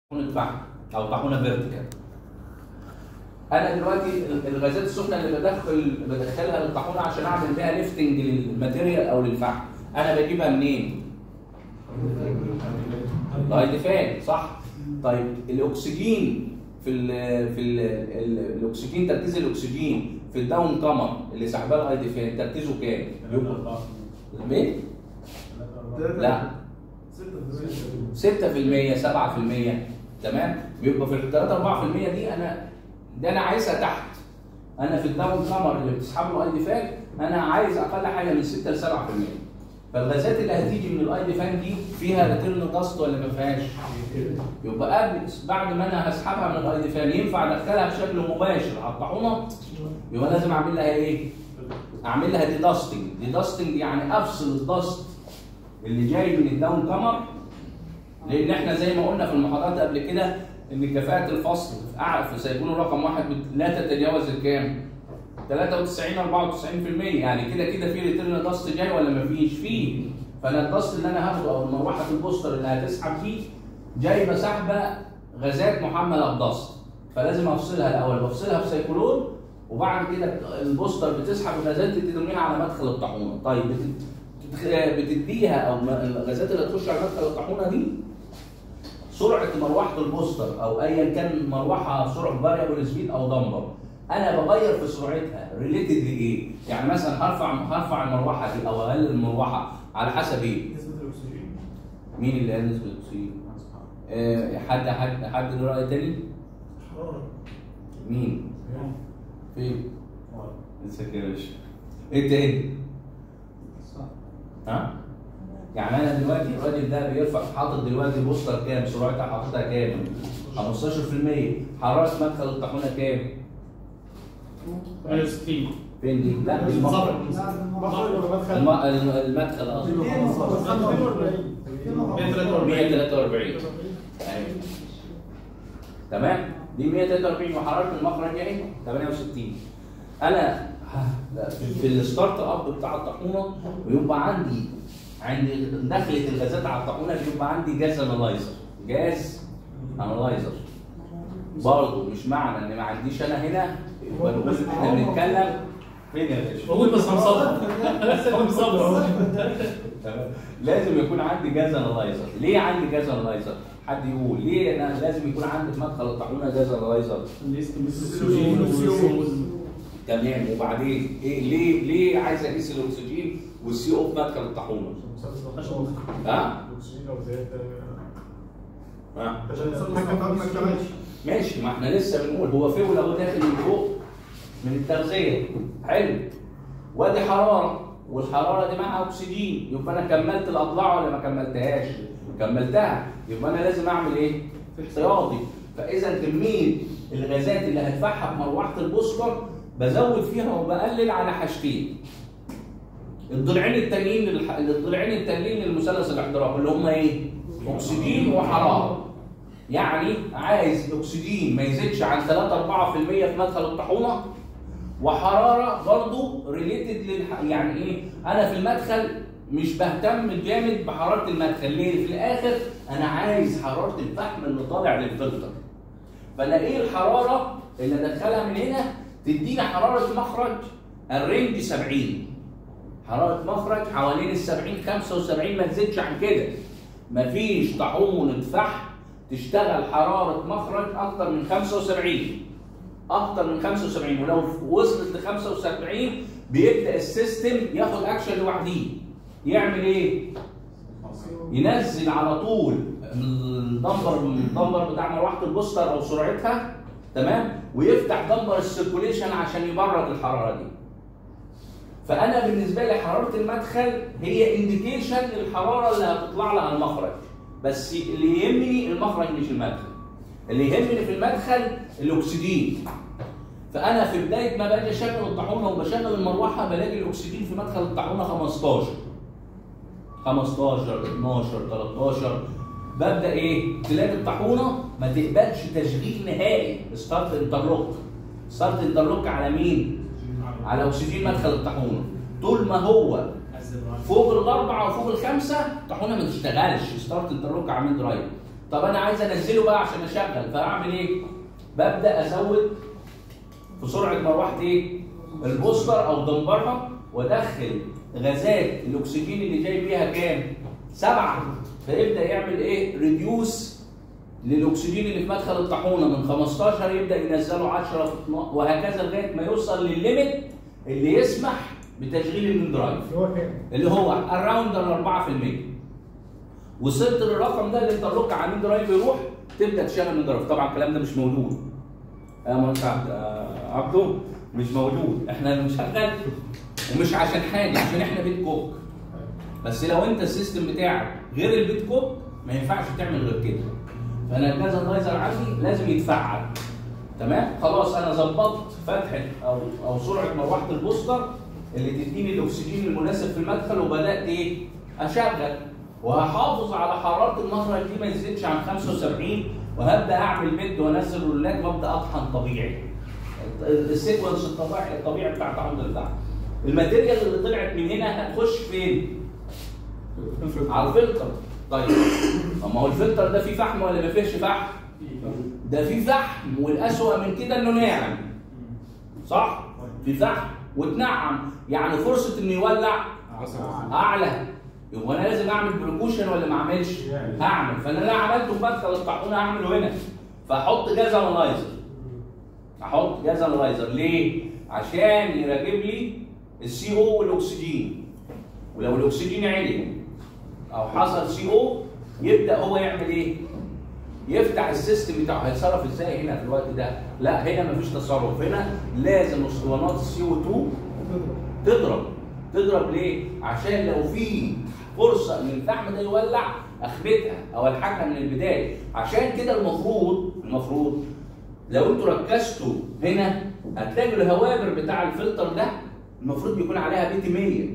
طاحونه فحم او طاحونه فيرتيكال انا دلوقتي الغازات السخنه اللي بدخل بدخلها للطاحونه عشان اعمل بيها ليفتنج للماتيريال او للفحم انا بجيبها منين؟ لايت فان صح طيب الاكسجين في ال في ال ال الاكسجين تركيز الاكسجين في الداون كامر اللي سحبها الاي فان تركيزه كام؟ مين؟ لا 6% 7% تمام يبقى في ال 3 4% دي انا دي انا عايزها تحت انا في الداون كامر اللي بتسحب له اي فان انا عايز اقل حاجه من 6 ل 7% فالغازات اللي هتيجي من الاي فان دي فيها ريتيرن داست ولا ما فيهاش؟ يبقى قبل بعد ما انا هسحبها من الاي فان ينفع ادخلها بشكل مباشر على الطاحونه يبقى لازم اعمل لها ايه؟ اعمل لها دي داستنج دي داستنج يعني افصل الدست اللي جاي من الداون كامر لان احنا زي ما قلنا في المحاضرات قبل كده ان كفاءه الفصل في أع- سيكون رقم واحد بت- لا تتجاوز الكام؟ 93 94% يعني كده كده في ريتيرن داست جاي ولا مفيش؟ فيه فانا الداست اللي انا هاخده او مروحه البوستر اللي هتسحب دي جايبه سحبه غازات محمله بدست فلازم افصلها الاول بفصلها بسيكلون وبعد كده البوستر بتسحب الغازات دي ترميها على مدخل الطاحونه طيب بت- بت- بتديها او م- الغازات اللي هتخش على مدخل الطاحونه دي سرعه مروحه البوستر او ايا كان مروحه سرعه فاريبل سبيد او دمبر انا بغير في سرعتها ريليتد لايه؟ يعني مثلا هرفع هرفع المروحه دي او اقلل المروحه على حسب ايه؟ نسبة الأكسجين مين اللي قال نسبه الاكسجين؟ آه، حد حد حد له راي تاني؟ حرارة مين؟ فين؟ لسه كده مش ايه تاني؟ ها؟ يعني انا دلوقتي الراجل ده بيرفع حاطط دلوقتي بوستر كام؟ سرعتها حاططها كام؟ 15% حراره مدخل الطاحونه كام؟ 160 فين دي؟ لا مش المخرج مخرج ولا مدخل؟ الم- الم- المدخل قصدي 243 143 أيوة. تمام دي 143 وحراره المخرج اهي 68 انا ه- في الستارت اب بتاع الطاحونه ويبقى عندي عندي دخلة الغازات على الطاحونه بيبقى عندي جاز انالايزر جاز انالايزر برضه مش معنى ان ما عنديش انا هنا يبقى نقول احنا بنتكلم فين يا باشا؟ بقول بس هنصبر لسه هنصبر تمام لازم يكون عندي جاز انالايزر ليه عندي جاز انالايزر حد يقول ليه انا لازم يكون عندي في مدخل الطاحونه جاز انالايزر تمام وبعدين ايه ليه ليه عايز اقيس الاكسجين والسي او في مدخل الطاحونه ها الأكسجين لو زاد ها عشان الحاجة ما تكملش ماشي ما احنا لسه بنقول هو فول اهو داخل من فوق من التغذيه حلو وادي حراره والحراره دي معاها اكسجين يبقى انا كملت الاضلاع ولا ما كملتهاش؟ كملتها يبقى انا لازم اعمل ايه؟ احتياطي فاذا كميه الغازات اللي هدفعها بمروحه البوسكر بزود فيها وبقلل على حاجتين الضلعين التانيين للح... الضلعين التانيين للمثلث الاحتراقي اللي هم ايه؟ اكسجين وحراره يعني عايز اكسجين ما يزيدش عن 3 4% في مدخل الطاحونه وحراره برضو ريليتد للح... يعني ايه انا في المدخل مش بهتم جامد بحراره المدخل ليه في الاخر انا عايز حراره الفحم اللي طالع للفلتر فانا ايه الحراره اللي ادخلها من هنا تدينا حراره مخرج الرينج 70 حراره مخرج حوالين ال 70 75 ما تزيدش عن كده مفيش طاحونه فحم تشتغل حراره مخرج اكتر من 75 اكتر من 75 ولو وصلت ل 75 بيبدا السيستم ياخد اكشن لوحده يعمل ايه؟ ينزل على طول الدمبر الدمبر بتاع مروحه البوستر او سرعتها تمام ويفتح دمبر السيركوليشن عشان يبرد الحراره دي فانا بالنسبه لي حراره المدخل هي انديكيشن للحراره اللي هتطلع لها المخرج بس اللي يهمني المخرج مش المدخل اللي يهمني في المدخل الاكسجين فانا في بدايه ما باجي اشغل الطاحونه وبشغل المروحه بلاقي الاكسجين في مدخل الطاحونه 15 15 12 13 ببدا ايه تلاقي الطاحونه ما تقبلش تشغيل نهائي ستارت انترلوك ستارت انترلوك على مين على اكسجين مدخل الطاحونه طول ما هو فوق الاربعه وفوق الخمسه الطاحونه ما تشتغلش ستارت انترلوك على مين درايف طب انا عايز انزله بقى عشان اشغل فاعمل ايه؟ ببدا ازود في سرعه مروحه ايه؟ البوستر او دمبرها وادخل غازات الاكسجين اللي جاي بيها كام؟ سبعه فيبدا يعمل ايه؟ ريديوس للاكسجين اللي في مدخل الطاحونه من 15 يبدا ينزله 10 في 12 وهكذا لغايه ما يوصل للليميت اللي يسمح بتشغيل المين درايف اللي هو كام؟ اللي هو اراوند ال 4% وصلت للرقم ده الانترلوك على المين درايف يروح تبدا تشغل المين درايف طبعا الكلام ده مش موجود يا مهندس عبد آه، عبده مش موجود احنا بنشغل ومش عشان حاجه عشان احنا بيت كوك بس لو انت السيستم بتاعك غير البيت كوك ما ينفعش تعمل غير كده فانا الجهاز اللايزر عندي لازم يتفعل تمام خلاص انا ظبطت فتحه او او سرعه مروحه البوستر اللي تديني الاكسجين المناسب في المدخل وبدات ايه اشغل وهحافظ على حراره المخرج دي ما يزيدش عن 75 وهبدا اعمل مد وانزل رولات وابدا اطحن طبيعي السيكونس الطبيعي الطبيعي بتاع تعامل الفحم الماتيريال اللي طلعت من هنا هتخش فين؟ على الفلتر طيب اما هو الفلتر ده فيه فحم ولا ما فيهش فحم؟ ده فيه فحم والاسوأ من كده انه ناعم صح؟ في فحم وتنعم يعني فرصه انه يولع اعلى يبقى انا لازم اعمل بريكوشن ولا ما اعملش؟ هعمل فانا اللي عملته في مدخل الطاحونه هعمله هنا فاحط جاز انالايزر احط جاز انالايزر ليه؟ عشان يراقب لي السي او والاكسجين ولو الاكسجين عالي او حصل سي او يبدا هو يعمل ايه؟ يفتح السيستم بتاعه هيتصرف ازاي هنا في الوقت ده؟ لا هنا مفيش تصرف هنا لازم اسطوانات السي او 2 تضرب تضرب ليه؟ عشان لو في فرصه ان الفحم ده يولع اخبتها او الحاجها من البدايه عشان كده المفروض المفروض لو انتوا ركزتوا هنا هتلاقوا الهوابر بتاع الفلتر ده المفروض بيكون عليها بي تي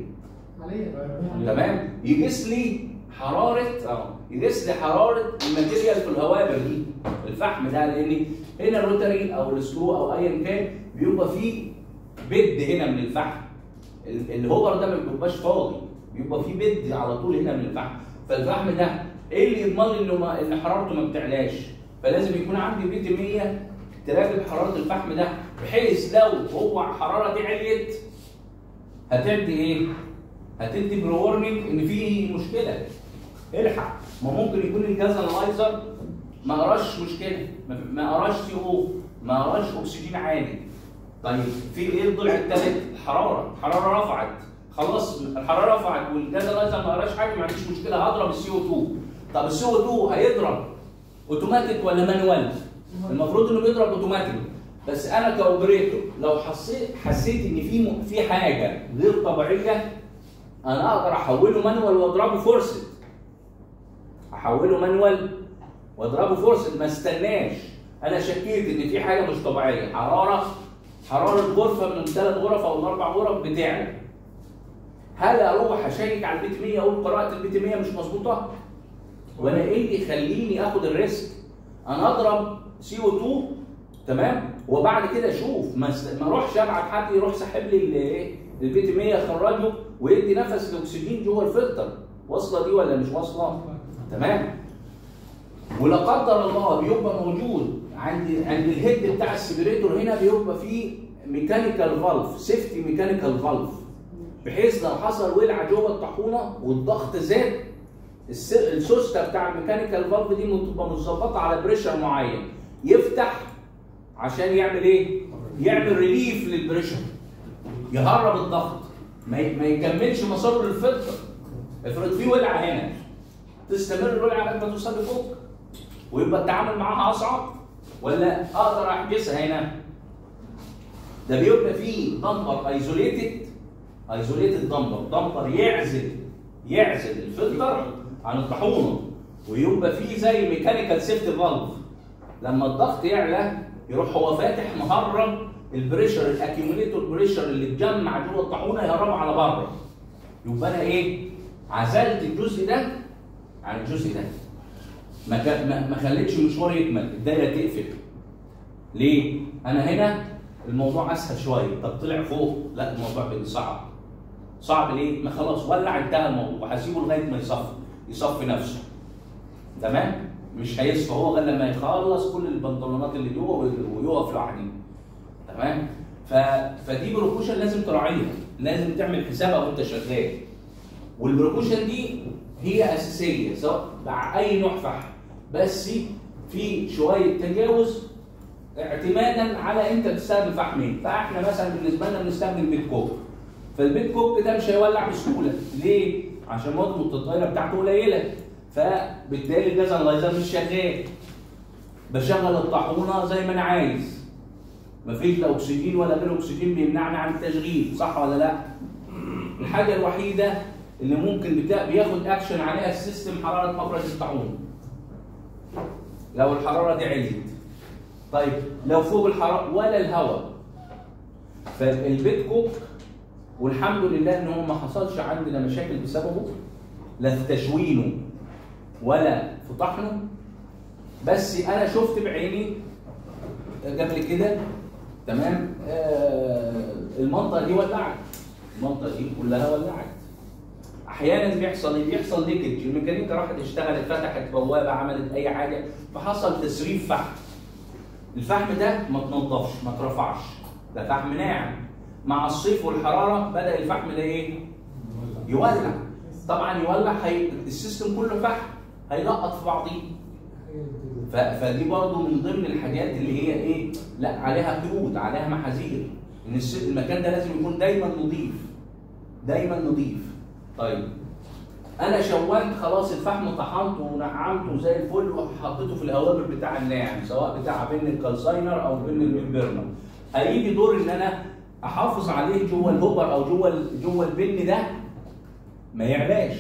100 تمام يقيس لي حراره اه يقيس لي حراره الماتيريال في الهوابر دي الفحم ده لان هنا الروتري او السكرو او ايا كان بيبقى فيه بد هنا من الفحم ال- الهوبر ده ما بيبقاش فاضي بيبقى فيه بد على طول هنا من الفحم فالفحم ده ايه اللي يضمن لي انه ما ان حرارته ما بتعلاش فلازم يكون عندي بي تي 100 تراقب حراره الفحم ده بحيث لو هو الحراره دي عليت هتدي ايه؟ هتدي برورنينج ان في مشكله الحق ما ممكن يكون الجهاز انالايزر ما قراش مشكله ما- ما قراش سي او ما قراش اكسجين عالي طيب في ايه الضلع الثالث؟ الحراره الحراره رفعت خلاص الحراره رفعت والجهاز انالايزر ما قراش حاجه ما عنديش مشكله هضرب السي او 2 طب السي او 2 هيضرب اوتوماتيك ولا مانوال؟ المفروض انه بيضرب اوتوماتيك بس انا كاوبريتور لو حسيت حسيت ان في م- في حاجه غير طبيعيه انا اقدر احوله مانوال واضربه فورسد احوله مانوال واضربه فورسد ما استناش انا شكيت ان في حاجه مش طبيعيه حراره حراره غرفه من ثلاث غرف او من اربع غرف بتعلى هل اروح اشيك على البيت 100 اقول قراءه البيت 100 مش مظبوطه وانا ايه اللي يخليني اخد الريسك انا اضرب سي او 2 تمام وبعد كده اشوف ما است- ما اروحش ابعت حد يروح ساحب لي الايه البي تي 100 يخرجه ويدي نفس الاكسجين جوه الفلتر واصله دي ولا مش واصله تمام ولا قدر الله بيبقى موجود عند عند الهيد بتاع السبريتور هنا بيبقى فيه ميكانيكال فالف سيفتي ميكانيكال فالف بحيث لو حصل ولعه جوه الطاحونه والضغط زاد الس- السوسته بتاع الميكانيكال فالف دي بتبقى متظبطه على بريشر معين يفتح عشان يعمل ايه؟ يعمل ريليف للبريشر يهرب الضغط ما ي- ما يكملش مسار الفلتر افرض في ولعه هنا تستمر الولعه لغايه ما توصل لفوق ويبقى التعامل معاها اصعب ولا اقدر احبسها هنا؟ ده بيبقى فيه دمبر ايزوليتد ايزوليتد دمبر دمبر يعزل يعزل الفلتر عن الطاحونه ويبقى فيه زي ميكانيكال سيفتي فالف لما الضغط يعلى يروح هو فاتح مهرب البريشر الاكيوميليتور بريشر اللي اتجمع جوه الطاحونه يهربه على بره يبقى انا ايه عزلت الجزء ده عن الجزء ده ما كا- ما ما خليتش المشوار يكمل الدايره تقفل ليه انا هنا الموضوع اسهل شويه طب طلع فوق لا الموضوع بقى صعب صعب ليه ما خلاص ولع انتهى الموضوع هسيبه لغايه ما يصفي يصفي نفسه تمام مش هيصفى هو غير لما يخلص كل البنطلونات اللي جوه ويقف لوحده تمام ف... فدي بروكوشن لازم تراعيها لازم تعمل حسابها وانت شغال والبروكوشن دي هي اساسيه سواء مع اي نوع فحم بس في شويه تجاوز اعتمادا على انت بتستخدم فحم ايه فاحنا مثلا بالنسبه لنا بنستخدم بيت كوك فالبيت كوك ده مش هيولع بسهوله ليه عشان مده الطايره بتاعته قليله فبالتالي الجاز انلايزر مش شغال بشغل الطاحونه زي ما انا عايز مفيش لا اكسجين ولا غير اكسجين بيمنعني عن التشغيل صح ولا لا الحاجه الوحيده اللي ممكن بتا... بياخد اكشن عليها السيستم حراره مخرج الطاحونه لو الحراره دي عليت طيب لو فوق الحراره ولا الهواء فالبيت كوك والحمد لله ان هو ما حصلش عندنا مشاكل بسببه لا في تشوينه ولا في طحنه بس انا شفت بعيني قبل كده تمام آه المنطقه دي ولعت المنطقه دي كلها ولعت احيانا بيحصل ايه؟ بيحصل ليكج الميكانيكا راحت اشتغلت فتحت بوابه عملت اي حاجه فحصل تسريب فحم الفحم ده ما تنضفش ما اترفعش ده فحم ناعم مع الصيف والحراره بدا الفحم ده ايه؟ يولع طبعا يولع هي... السيستم كله فحم هيلقط في بعضيه ف... فدي برضو من ضمن الحاجات اللي هي ايه؟ لا عليها قيود عليها محاذير ان الس... المكان ده لازم يكون دايما نظيف دايما نظيف طيب انا شوهت خلاص الفحم طحنته ونعمته زي الفل وحطيته في الاوامر بتاع الناعم سواء بتاع بن الكالساينر او بن الممبرنر هيجي دور ان انا احافظ عليه جوه الهوبر او جوه ال- جوه البن ده ما يعلاش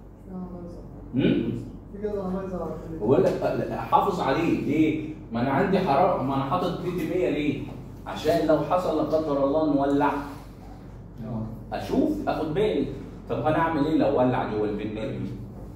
امم في كده انالايزر على التليفون بقول لك احافظ عليه ليه؟ ما انا عندي حراره ما انا حاطط بي 100 ليه؟ عشان لو حصل لا قدر الله نولع اشوف اخد بالي طب انا اعمل ايه لو ولع جوه البنات دي؟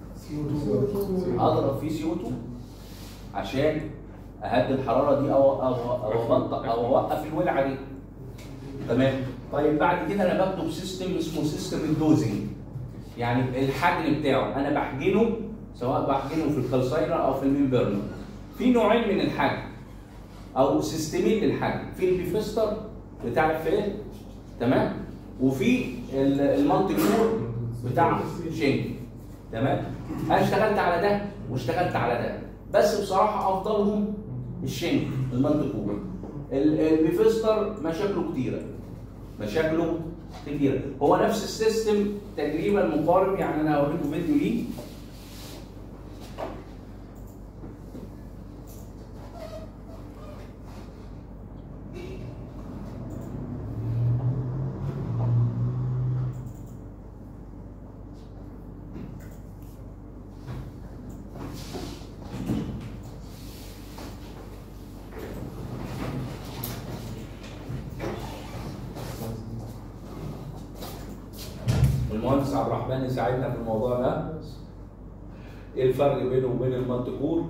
اضرب فيه سي او 2 عشان اهدي الحراره دي او او او ابطئ او اوقف الولعه دي تمام طيب بعد كده انا بكتب سيستم اسمه سيستم الدوزنج يعني الحجم بتاعه انا بحجنه سواء بحجنه في الكالساينر او في الممبرنر في نوعين من الحجم او سيستمين للحجم في البيفستر بتاع الفيل تمام وفي ال- المالتي كور بتاع شينج تمام انا اشتغلت على ده واشتغلت على ده بس بصراحه افضلهم الشينج المالتي كور ال- البيفستر مشاكله كتيره مشاكله كتيره هو نفس السيستم تقريبا مقارب يعني انا هوريكم فيديو ليه المهندس عبد الرحمن يساعدنا في الموضوع ده ايه الفرق بينه وبين المنطقور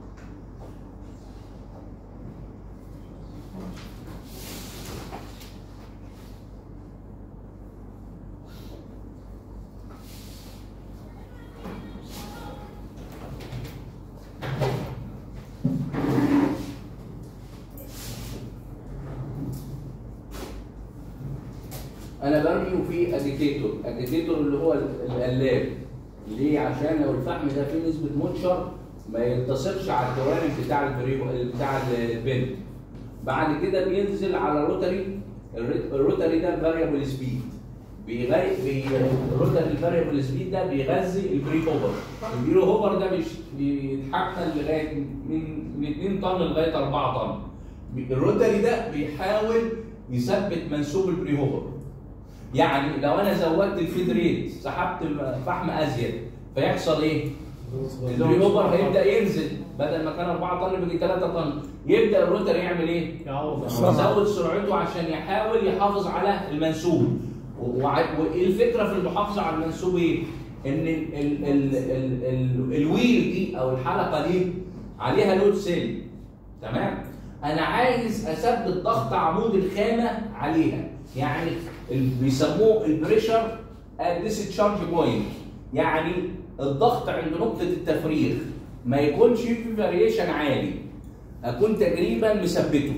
انا برمي وفي اجيتيتور اجيتيتور اللي هو ال- القلاب ليه عشان لو الفحم ده فيه نسبه منشر ما يلتصقش على الجوانب بتاع البريو بتاع البن بعد كده بينزل على روتري الر- الروتري ده فاريبل سبيد بيغي بي... الروتري الفاريبل سبيد ده بيغذي البري هوبر البري هوبر ده بيش... بيتحمل لغايه من من 2 طن لغايه 4 طن الروتري ده بيحاول يثبت منسوب البري هوبر يعني لو انا زودت الفيد ريت سحبت فحم ازيد فيحصل ايه؟ البري هوبر هيبدا ينزل بدل ما كان 4 طن بيجي 3 طن يبدا الروتر يعمل ايه؟ يعوض يزود سرعته عشان يحاول يحافظ على المنسوب و- وع- والفكره في المحافظه على المنسوب ايه؟ ان ال ال ال ال ال الويل دي او الحلقه دي عليها لود سيل تمام؟ انا عايز اثبت ضغط عمود الخامه عليها يعني ال- بيسموه البريشر ات ديسشارج بوينت يعني الضغط عند نقطه التفريغ ما يكونش في فاريشن عالي اكون تقريبا مثبته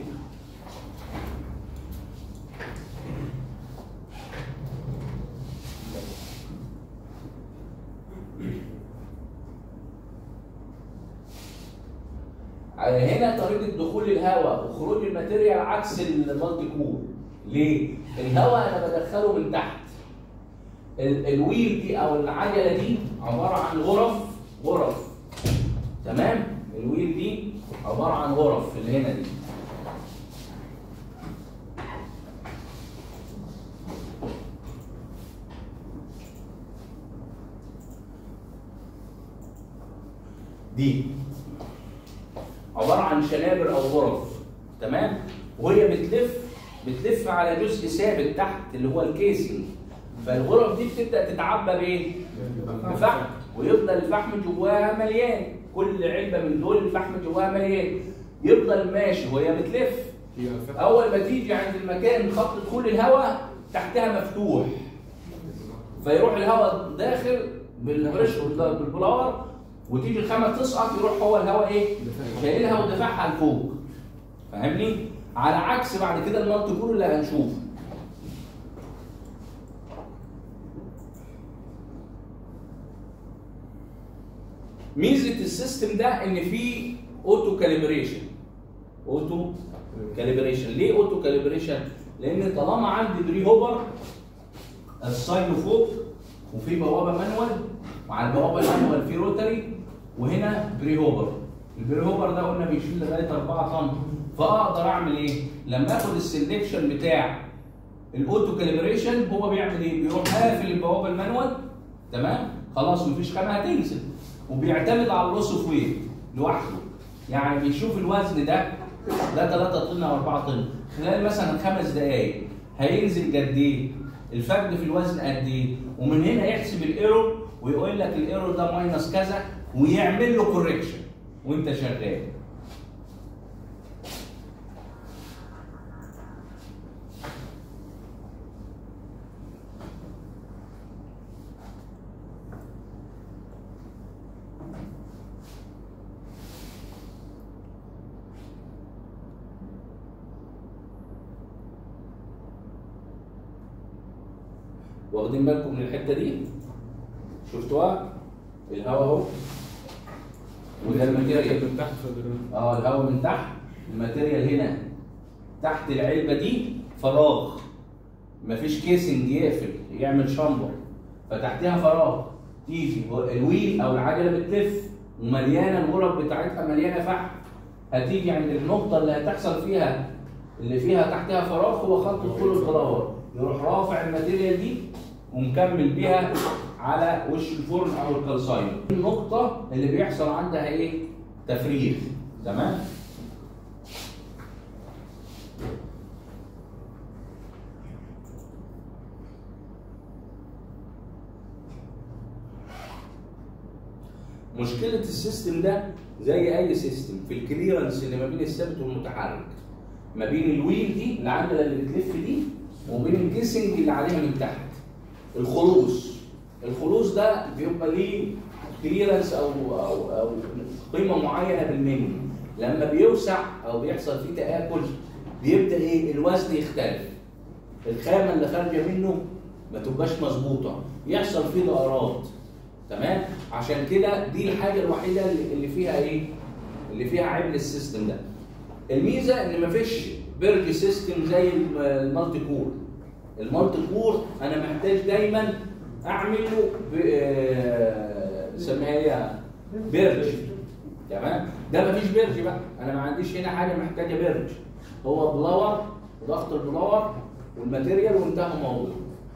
هنا طريقه دخول الهواء وخروج الماتيريال عكس المالتي كور ليه؟ الهواء انا بدخله من تحت ال- الويل دي او العجله دي عباره عن غرف غرف تمام؟ الويل دي عباره عن غرف اللي هنا دي دي عباره عن شنابر او غرف تمام وهي بتلف بتلف على جزء ثابت تحت اللي هو الكيسنج فالغرف دي بتبدا تتعبى بايه؟ بفحم ويفضل الفحم جواها مليان كل علبه من دول الفحم جواها مليان يفضل ماشي وهي بتلف اول ما تيجي عند المكان خط دخول الهواء تحتها مفتوح فيروح الهواء داخل بالبريش بالبلاور وتيجي الخامه تسقط يروح هو الهواء ايه؟ شايلها ودافعها لفوق فاهمني؟ على عكس بعد كده المالتي كور اللي هنشوفه ميزه السيستم ده ان فيه اوتو كاليبريشن اوتو كاليبريشن ليه اوتو كاليبريشن لان طالما عندي بري هوبر الساينو فوق وفي بوابه مانوال وعلى البوابه المانوال في روتري وهنا بري هوبر البري هوبر ده قلنا بيشيل لغايه 4 طن فاقدر اعمل ايه لما اخد السلكشن بتاع الاوتو كاليبريشن هو بيعمل ايه بيروح قافل البوابه المانوال تمام خلاص مفيش خامه هتنزل وبيعتمد على اللوس اوف ويت لوحده يعني بيشوف الوزن ده ده 3 طن او 4 طن خلال مثلا خمس دقائق هينزل قد ايه الفرق في الوزن قد ايه ومن هنا يحسب الايرور ويقول لك الايرور ده ماينس كذا ويعمل له كوريكشن وانت شغال واخدين بالكم من الحته دي شفتوها الهواء اهو وده الماتيريال من تحت فدران اه الهواء من تحت الماتيريال هنا تحت العلبه دي فراغ مفيش كيسنج يقفل يعمل شامبر فتحتها فراغ تيجي الويل او العجله بتلف ومليانه الغرف بتاعتها مليانه فحم هتيجي عند النقطه اللي هتحصل فيها اللي فيها تحتها فراغ هو خط دخول الفراغ يروح رافع الماتيريال دي ومكمل بيها على وش الفرن او الكالساين النقطه اللي بيحصل عندها ايه تفريغ تمام مشكلة السيستم ده زي أي سيستم في الكليرنس اللي ما بين الثابت والمتحرك ما بين الويل دي العجلة اللي بتلف دي وبين الكيسنج اللي عليها من تحت الخلوص الخلوص ده بيبقى ليه كليرنس أو أو أو قيمة معينة بالملي لما بيوسع أو بيحصل فيه تآكل بيبدأ إيه الوزن يختلف الخامة اللي خارجة منه ما تبقاش مظبوطة يحصل فيه دقرات تمام عشان كده دي الحاجه الوحيده اللي اللي فيها ايه اللي فيها عيب للسيستم ده الميزه ان مفيش بيرج سيستم زي الم- المالتي كور المالتي كور انا محتاج دايما اعمل له ب- آه، نسميها ايه بيرج تمام ده مفيش بيرج بقى انا ما عنديش هنا حاجه محتاجه بيرج هو بلاور ضغط البلاور والماتيريال وانتهى الموضوع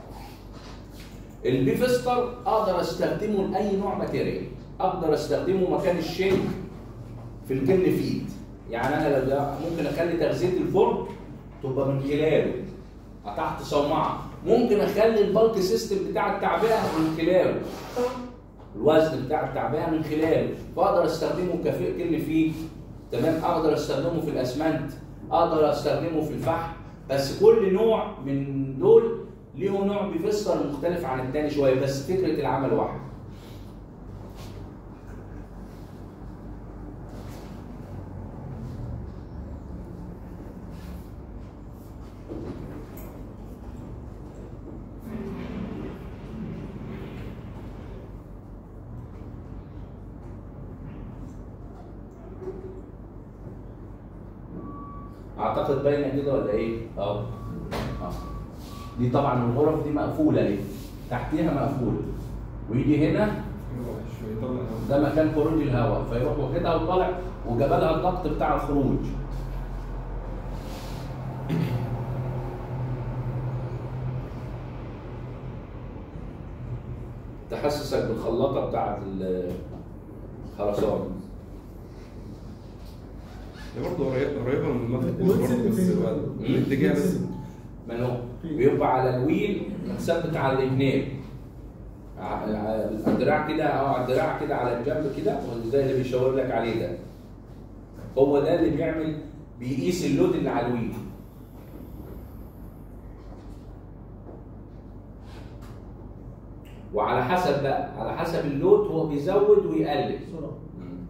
البيفستر اقدر استخدمه لاي نوع ماتيريال اقدر استخدمه مكان الشيك في الجن فيد يعني انا لو ده ممكن اخلي تغذيه الفرن تبقى من خلاله تحت صومعه ممكن اخلي البلك سيستم بتاع التعبئه من خلاله الوزن بتاع التعبئه من خلاله فاقدر استخدمه كفئ كن فيه تمام اقدر استخدمه في الاسمنت اقدر استخدمه في الفحم بس كل نوع من دول ليه نوع بيفسر مختلف عن التاني شويه بس فكره العمل واحد اعتقد باينه كده ولا ايه؟ اه اه دي طبعا الغرف دي مقفوله ليه؟ تحتيها مقفوله ويجي هنا ده مكان خروج الهواء فيروح واخدها وطالع وجابلها الضغط بتاع الخروج تحسسك بالخلاطه بتاعت الخرسانه هي برضه قريبه قريبه من المنطق الويلز برضه اللي بس فين؟ هو الاتجاه بس من هو بيبقى على الويل مثبت على الجناب ع- ع- الدراع كده او على الدراع كده على الجنب كده زي اللي بيشاور لك عليه ده هو ده اللي بيعمل بيقيس اللود اللي على الويل وعلى حسب بقى على حسب اللود هو بيزود ويقلل مم.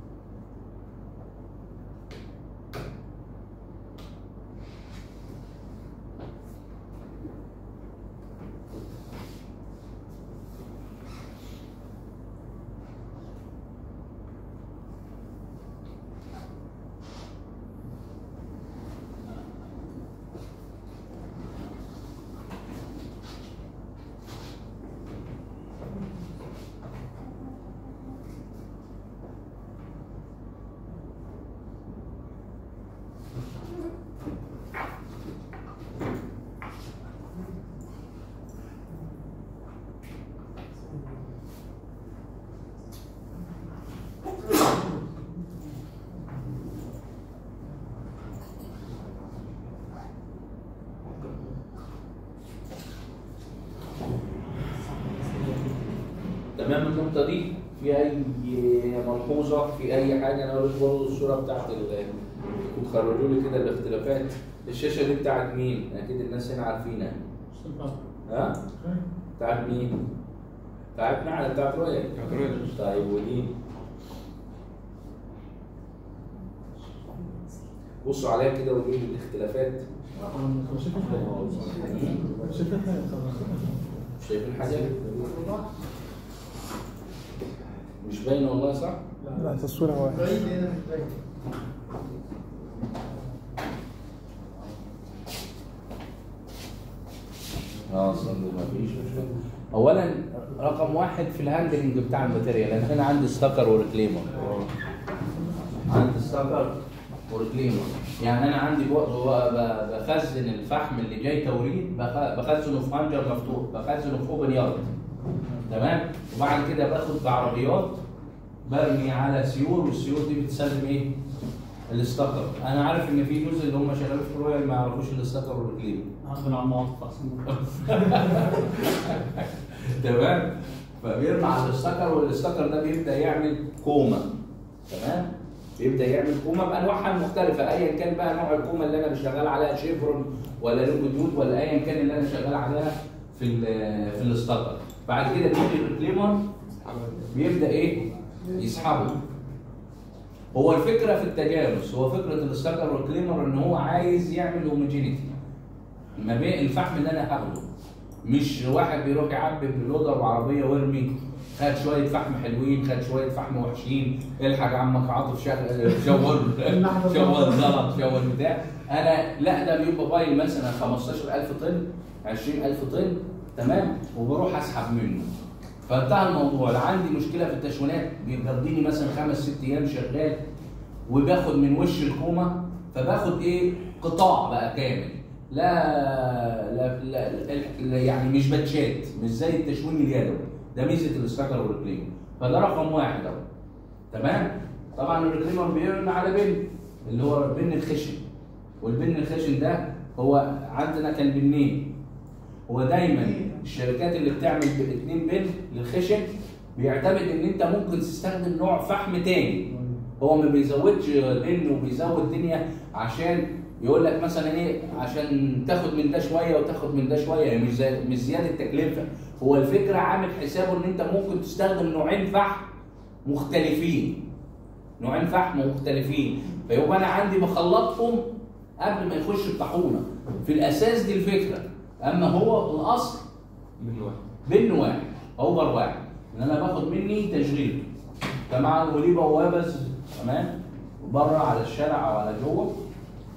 تمام النقطة دي في أي ملحوظة في أي حاجة أنا قلت برضه الصورة بتاعت ال كنت خرجوا لي كده الاختلافات الشاشة دي بتاعت مين؟ أكيد الناس هنا عارفينها ها؟ بتاعت مين؟ بتاعتنا على بتاعت رؤية بتاعت رؤية. طيب ودي بصوا عليها كده وقولوا لي الاختلافات شايفين حاجة؟ مش باينة والله صح؟ لا تصويرها واحد بعيد هنا مش بعيد اه اصلا ما فيش مشكله اولا رقم واحد في الهاندلنج بتاع الماتيريال انا هنا عندي ستاكر وريكليمر عندي ستاكر وريكليمر يعني انا عندي بو- بو- ب- بخزن الفحم اللي جاي توريد بخ- بخزنه في هانجر مفتوح بخزنه في اوبن يارد تمام وبعد كده باخد بعربيات برمي على سيور والسيور دي بتسلم ايه؟ الاستاكر انا عارف ان في جزء اللي هم شغالين في رويال ما يعرفوش الاستاكر والريكليمر عارفين على المواقف احسن تمام فبيرمي على الاستكر والاستكر ده بيبدا يعمل كوما تمام بيبدا يعمل كوما بانواعها المختلفه ايا كان بقى نوع الكوما اللي انا شغال عليها شيفرون ولا لونجيتود ولا ايا كان اللي انا شغال عليها في ال في الاستكر بعد كده بيجي الريكليمر بيبدا ايه يسحبه هو الفكره في التجانس هو فكره الاستكر والكليمر ان هو عايز يعمل هوموجينيتي ما بين الفحم اللي انا هاخده مش واحد بيروح يعبي باللودر وعربيه ويرمي خد شويه فحم حلوين خد شويه فحم وحشين الحق عمك عاطف شغل شور شور زلط شور بتاع انا لا ده بيبقى بايل مثلا 15000 طن 20000 طن تمام وبروح اسحب منه فانتهى الموضوع لا عندي مشكله في التشوينات بيقضيني مثلا خمس ست ايام شغال وباخد من وش الكومه فباخد ايه قطاع بقى كامل لا لا, لا, لا يعني مش باتشات مش زي التشوين اليدوي ده ميزه الاستاكر والريكليمر فده رقم واحد اهو تمام طبعا الريكليمر بيرمي على بن اللي هو بن الخشن والبن الخشن ده هو عندنا كان بنين هو دايما الشركات اللي بتعمل اثنين بن للخشن بيعتمد ان انت ممكن تستخدم نوع فحم تاني هو ما بيزودش بن وبيزود دنيا عشان يقول لك مثلا ايه عشان تاخد من ده شويه وتاخد من ده شويه يعني مش زي مش زياده تكلفه هو الفكره عامل حسابه ان انت ممكن تستخدم نوعين فحم مختلفين نوعين فحم مختلفين فيبقى انا عندي بخلطهم قبل ما يخش الطاحونه في الاساس دي الفكره اما هو الاصل من واحد بن واحد اوفر واحد ان انا باخد مني تشغيل طبعا وليه بوابه ز- تمام بره على الشارع او على جوه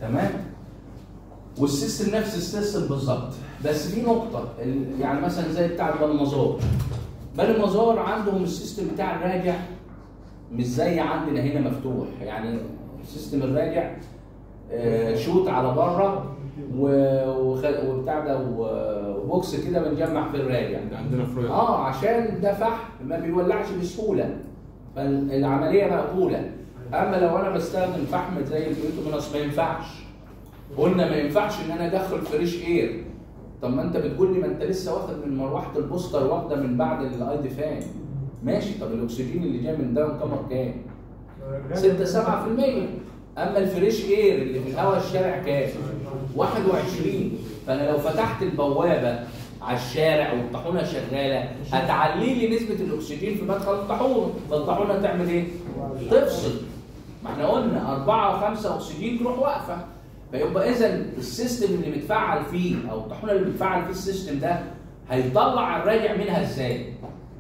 تمام والسيستم نفس السيستم بالظبط بس في نقطه ال- يعني مثلا زي بتاع بالمزار بالمزار عندهم السيستم بتاع الراجع مش زي عندنا هنا مفتوح يعني سيستم الراجع آه، شوت على بره و- وخ- وبتاع ده و- وبوكس كده بنجمع في الراجع عندنا فروع اه عشان ده فحم ما بيولعش بسهوله فالعمليه مقبوله اما لو انا بستخدم فحم زي البيوتومينوس ما ينفعش قلنا ما ينفعش ان انا ادخل فريش اير طب ما انت بتقول لي ما انت لسه واخد من مروحه البوستر واخده من بعد الاي دي فان ماشي طب الاكسجين اللي جاي من داون كامر كام؟ 6 7% اما الفريش اير اللي في هواء الشارع كام 21 فانا لو فتحت البوابه على الشارع والطاحونه شغاله هتعلي لي نسبه الاكسجين في مدخل الطاحونه فالطاحونه تعمل ايه تفصل ما احنا قلنا أربعة وخمسة أكسجين تروح واقفة فيبقى إذا السيستم اللي متفعل فيه أو الطاحونة اللي متفعل فيه السيستم ده هيطلع الراجع منها إزاي؟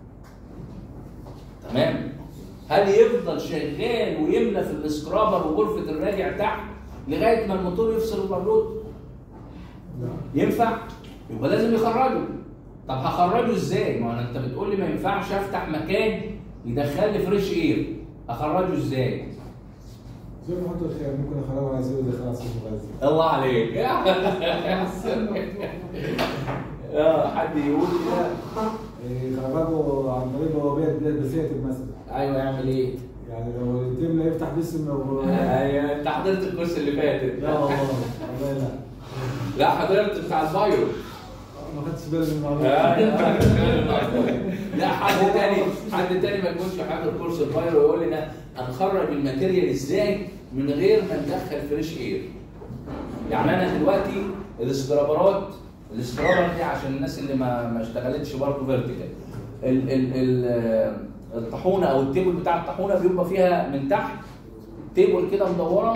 تمام؟ هل يفضل شغال ويملى في الاسكرابر وغرفة الراجع تحت لغاية ما الموتور يفصل المولود؟ ينفع؟ يبقى لازم يخرجه طب هخرجه ازاي؟ ما هو انت بتقول لي ما ينفعش افتح مكان يدخل لي فريش اير اخرجه ازاي؟ زي ما حط الخير ممكن اخرجه على زي ده خلاص المغذي الله عليك اه حد يقول كده خرجه عن طريق بوابات بلاد بساتر مثلا ايوه يعمل ايه؟ يعني لو التملة يفتح باسم لو ايوه انت حضرت الكورس اللي فاتت لا والله والله لا لا حضرت بتاع البايو ما خدتش بالي من الموضوع لا حد تاني حد تاني ما يكونش حاضر كورس الفاير ويقول لنا هنخرج الماتيريال ازاي من غير ما ندخل فريش اير يعني انا دلوقتي الاسكرابرات الاسكرابر دي عشان الناس اللي ما ما اشتغلتش برضه فيرتيكال ال ال ال الطاحونه او التيبل بتاع الطاحونه بيبقى فيها من تحت تيبل كده مدوره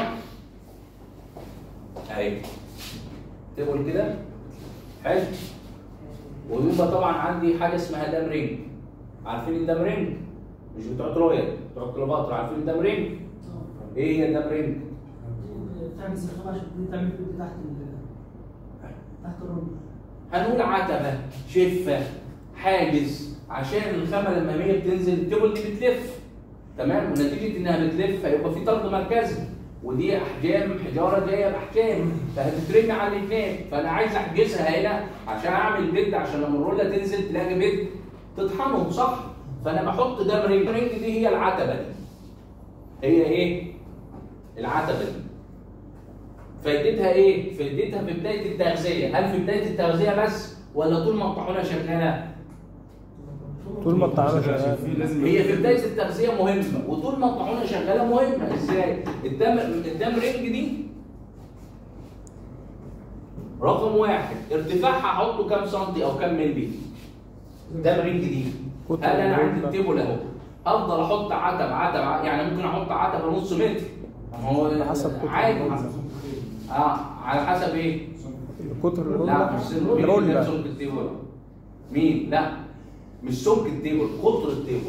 اهي تيبل كده حلو ويبقى طبعا عندي حاجه اسمها دام رينج عارفين الدام رينج مش بتوع ترويا بتوع كليوباترا عارفين الدام رينج ايه هي الدام رينج تعمل سخامة عشان تعمل فيديو تحت ال تحت الرمل هنقول عتبه شفه حاجز عشان الخامه لما هي بتنزل التيبل دي بتلف تمام ونتيجه انها بتلف هيبقى في طرد مركزي ودي احجام حجاره جايه باحجام فهتترمي على الاثنين فانا عايز احجزها هنا عشان اعمل بيد عشان لما الروله تنزل تلاقي بيد تطحنهم صح فانا بحط ده رينج رينج دي هي العتبه دي هي ايه العتبه دي فايدتها ايه فايدتها في بدايه التغذيه هل في بدايه التغذيه بس ولا طول ما الطاحونه شغاله طول ما الطعام عشان شغال في لازم هي في بدايه التغذيه مهمه وطول ما الطاحونه شغاله مهمه ازاي الدم الدم رينج دي رقم واحد ارتفاعها احطه كام سنتي او كام ملي الدم رينج دي هل قطر انا عندي الرولة. التيبل اهو افضل احط عتب عتب ع- يعني ممكن احط عتبه نص متر ما هو على حسب قطر عادي الرولة. اه على حسب ايه قطر لا مش سن- مين اللي جاب الرولة سمك التيبل؟ مين؟ لا مش سمك التيبل قطر التيبل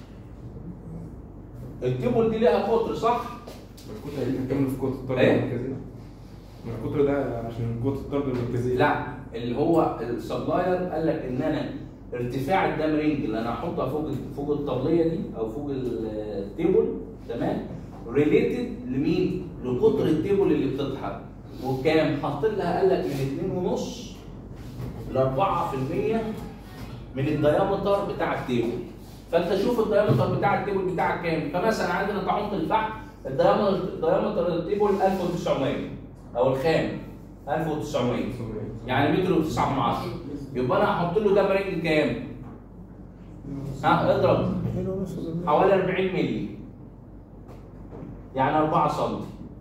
التيبل دي ليها قطر صح؟ الكتله دي هنكمل في كتله الطرد إيه؟ المركزيه ما القطر ده عشان كتله الطرد المركزيه لا اللي هو السبلاير قال لك ان انا ارتفاع الدام رينج اللي انا هحطها فوق فوق الطبليه دي او فوق التيبل تمام ريليتد لمين؟ لقطر التيبل اللي بتطحن وكام؟ حاطط لها قال لك من 2.5 ل 4% من الديامتر بتاع التيبل فانت شوف الديامتر بتاع التيبل بتاعك كام فمثلا عندنا طاحونه الفحم الديامتر ديامتر التيبل 1900 او الخام 1900 يعني متر وتسعة من عشرة يبقى انا هحط له ده برينج كام؟ ها اضرب حوالي 40 مللي يعني 4 سم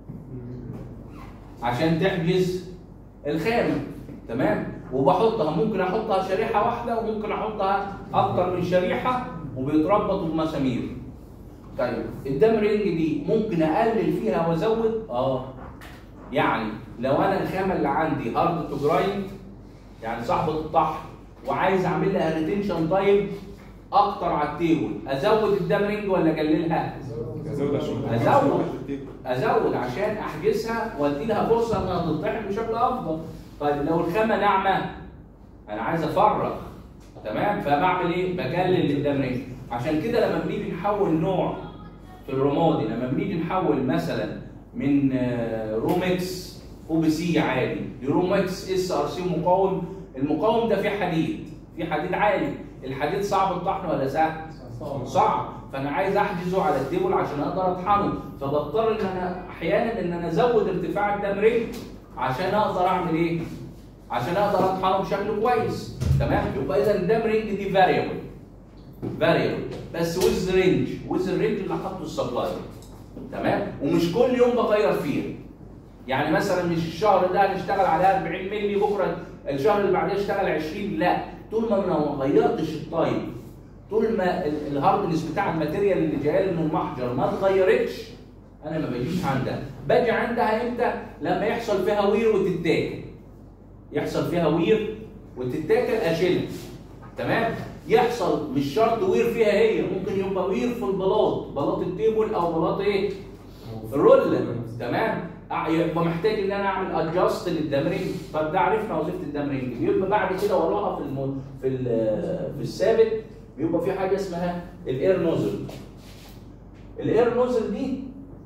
عشان تحجز الخامة تمام وبحطها ممكن احطها شريحة واحدة وممكن احطها اكتر من شريحة وبيتربطوا بمسامير طيب الدم رينج دي ممكن اقلل فيها وازود اه يعني لو انا الخامه اللي عندي هارد تو جرايند يعني صاحبه الطحن وعايز اعمل لها ريتنشن تايم اكتر على التيبل ازود الدم رينج ولا اقللها؟ ازود عشان أزود. ازود عشان احجزها وادي لها فرصه انها تطحن بشكل افضل طيب لو الخامه ناعمه انا عايز افرغ تمام فبعمل ايه بقلل الدمرين عشان كده لما بنيجي نحول نوع في الرمادي لما بنيجي نحول مثلا من آه، رومكس او بي سي عادي لرومكس اس ار سي مقاوم المقاوم ده فيه حديد فيه حديد عالي الحديد صعب الطحن ولا سهل؟ صعب فانا عايز احجزه على التيبل عشان اقدر اطحنه فبضطر ان انا احيانا ان انا ازود ارتفاع الدمرين عشان اقدر اعمل ايه؟ عشان اقدر اطحنه بشكل كويس تمام يبقى اذا الدمرينج دي فاريبل فاريبل بس ويز رينج ويز الرينج اللي حاطه السبلاير تمام ومش كل يوم بغير فيه يعني مثلا مش الشهر ده هنشتغل على 40 مللي بكره الشهر اللي بعديه اشتغل 20 لا طول ما انا ما غيرتش التايب طول ما ال- الهاردنس بتاع الماتيريال اللي جايه لي من المحجر ما اتغيرتش انا ما بجيش عندها باجي عندها امتى لما يحصل فيها وير وتتاكل يحصل فيها وير وتتاكل اشيلها تمام يحصل مش شرط وير فيها هي ممكن يبقى وير في البلاط بلاط التيبل او بلاط ايه الرول تمام أع- يبقى محتاج ان انا اعمل ادجاست للدمرين طب ده عرفنا وظيفه الدمرين يبقى بعد كده وراها في الم... في ال... في الثابت بيبقى في حاجه اسمها الاير نوزل الاير نوزل دي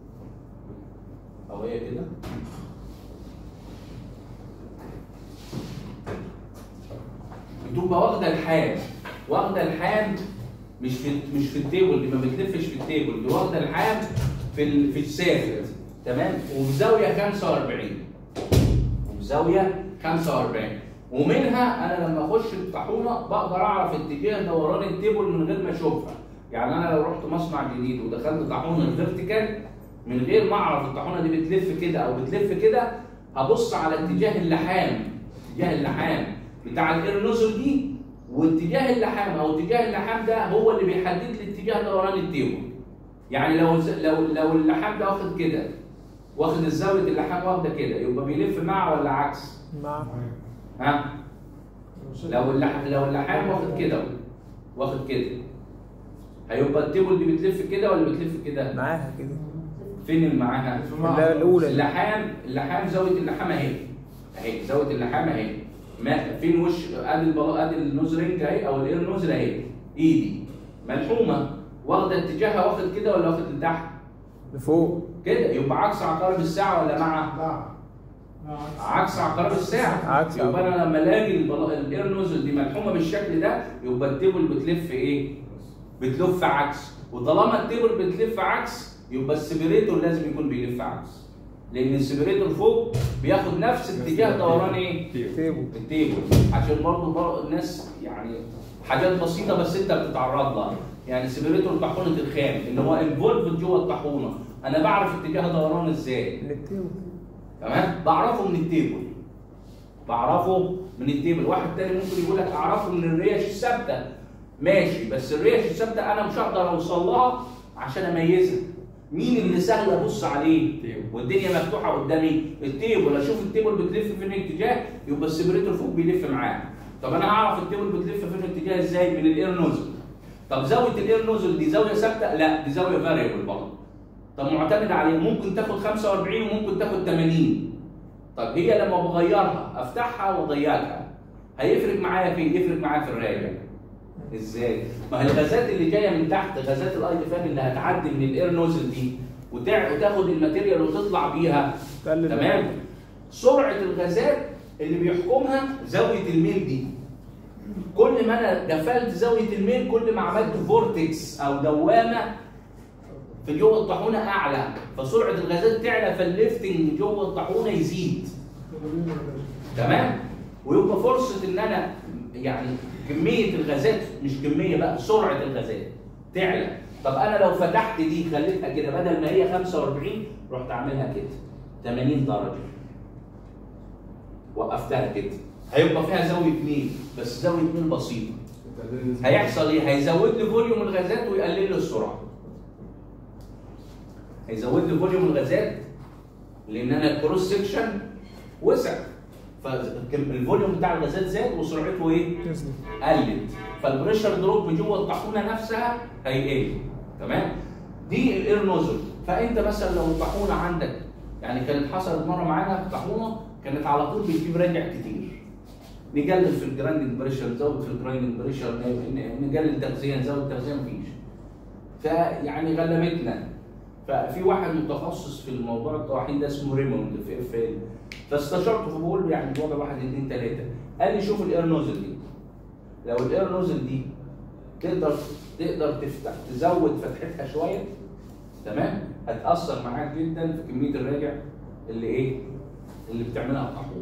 او هي كده بتبقى واخده الحام واخده الحام مش في مش في التيبل دي ما بتلفش في التيبل دي واخده الحام في ال... في الثابت تمام وبزاويه 45 وبزاويه 45 ومنها انا لما اخش الطاحونه بقدر اعرف اتجاه دوران التيبل من غير ما اشوفها يعني انا لو رحت مصنع جديد ودخلت طاحونه فيرتيكال من غير ما اعرف الطاحونه دي بتلف كده او بتلف كده هبص على اتجاه اللحام اتجاه اللحام بتاع الاير نوزل دي واتجاه اللحام او اتجاه اللحام ده هو اللي بيحدد لي اتجاه دوران التيبل يعني لو لو لو اللحام ده واخد كده واخد الزاويه اللحام واخده كده يبقى بيلف مع ولا عكس؟ مع ها؟ لو اللح... لو اللحام واخد كده واخد كده هيبقى التيبل دي بتلف كده ولا بتلف كده؟ معاها كده فين اللي معاها؟ لا الاولى اللحام اللحام زاويه اللحام اهي اهي زاويه اللحام اهي ما فين وش ادي البلا ادي النوز رينج اهي او الاير نوزل اهي ايدي ملحومه واخده اتجاهها واخد كده ولا واخد لتحت؟ لفوق كده يبقى عكس عقارب الساعه ولا مع؟ لا عكس عقارب الساعه عكس يبقى انا لما الاقي البلا- الاير نوزل دي ملحومه بالشكل ده يبقى التيبل بتلف ايه؟ بتلف عكس وطالما التيبل بتلف عكس يبقى السبريتور لازم يكون بيلف عكس لان السبريتور فوق بياخد نفس اتجاه دوران ايه؟ تيبل التيبل عشان برضه برضه الناس يعني حاجات بسيطه بس انت بتتعرض لها يعني سبريتور طاحونه الخام اللي هو انفولفد جوه الطاحونه انا بعرف اتجاه دوران ازاي من التيبل تمام بعرفه من التيبل بعرفه من التيبل واحد تاني ممكن يقول لك اعرفه من الريش الثابته ماشي بس الريش الثابته انا مش هقدر اوصل لها عشان اميزها مين اللي سهل ابص عليه التيبل. والدنيا مفتوحه قدامي التيبل اشوف التيبل بتلف في الاتجاه يبقى السبريتور فوق بيلف معاه طب انا هعرف التيبل بتلف في الاتجاه ازاي من الاير نوزل طب زاويه الاير نوزل دي زاويه ثابته لا دي زاويه فاريبل برضه طب معتمد عليه ممكن تاخد 45 وممكن تاخد 80 طب هي لما بغيرها افتحها واضيقها هيفرق معايا في إيه؟ يفرق معايا في الراجع ازاي؟ ما هي الغازات اللي جايه من تحت غازات الاي فان اللي هتعدي من الاير نوزل دي وتع- وتاخد الماتيريال وتطلع بيها تقلل تمام سرعه الغازات اللي بيحكمها زاويه الميل دي كل ما انا قفلت زاويه الميل كل ما عملت فورتكس او دوامه في جوه الطاحونه اعلى فسرعه الغازات تعلى فالليفتنج جوه الطاحونه يزيد تمام ويبقى فرصه ان انا يعني كميه الغازات مش كميه بقى سرعه الغازات تعلى طب انا لو فتحت دي خليتها كده بدل ما هي 45 رحت عاملها كده 80 درجه وقفتها كده هيبقى فيها زاويه ميل بس زاويه ميل بسيطه هيحصل ايه؟ هيزود لي فوليوم الغازات ويقلل لي السرعه. هيزود لي فوليوم الغازات لان انا الكروس سكشن وسع فالفوليوم بتاع الغازات زاد وسرعته ايه؟ تنزل قلت فالبريشر دروب جوه الطاحونه نفسها هيقل تمام؟ دي الاير نوزل فانت مثلا لو الطاحونه عندك يعني كانت حصلت مره معانا طاحونه كانت على طول بتجيب راجع كتير نقلل في الجراندنج بريشر نزود في الجراندنج بريشر نقلل تغذيه نزود تغذيه مفيش فيعني غلمتنا ففي واحد متخصص في الموضوع الطواحين ده اسمه ريموند في اف ال فاستشرته فبقول له يعني الوضع واحد اثنين ثلاثه قال لي شوف الاير نوزل دي لو الاير نوزل دي تقدر تقدر تفتح تزود فتحتها شويه تمام هتاثر معاك جدا في كميه الراجع اللي ايه اللي بتعملها الطاحون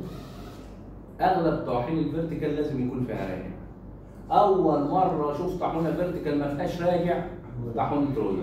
اغلب طواحين الفيرتيكال لازم يكون فيها راجع اول مره اشوف طاحونه فيرتيكال ما فيهاش راجع طاحونه رويال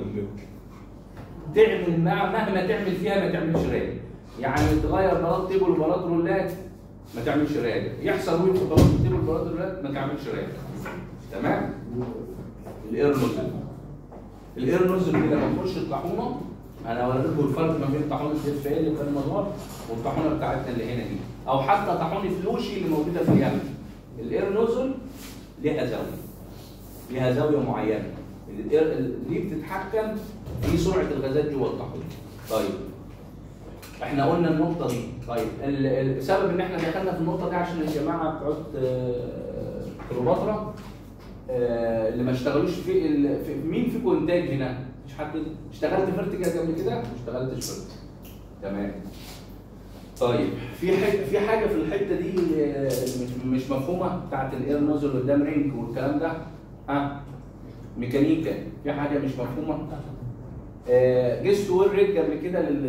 تعمل مع مهما تعمل فيها ما تعملش راجع يعني تغير بلاط تيبل وبلاط رولات ما تعملش راجع يحصل ويل في بلاط تيبل وبلاط رولات ما تعملش راجع تمام الاير نوزل الاير نوزل دي لما تخش الطاحونه انا اوريكم الفرق ما بين طاحونه الاف ال اللي في المزار والطاحونه بتاعتنا اللي هنا دي او حتى طاحونه فلوشي اللي موجوده في اليمن الاير نوزل ليها زاويه ليها زاويه معينه الاير دي بتتحكم في سرعه الغازات جوه الطاحونه طيب احنا قلنا النقطه دي طيب ال- ال- السبب ان احنا دخلنا في النقطه دي عشان الجماعه بتوع آه، كليوباترا آه، اللي ما اشتغلوش في, ال- في مين فيكم انتاج هنا؟ مش حد اشتغلت فيرتيكال قبل كده؟ ما اشتغلتش فيرتيكال تمام طيب في حاجه في حاجه في الحته دي آه، مش- مش مفهومه بتاعت الاير نوزل قدام رينج والكلام ده ها ميكانيكا في حاجه مش مفهومه آه، جست وريت قبل كده لل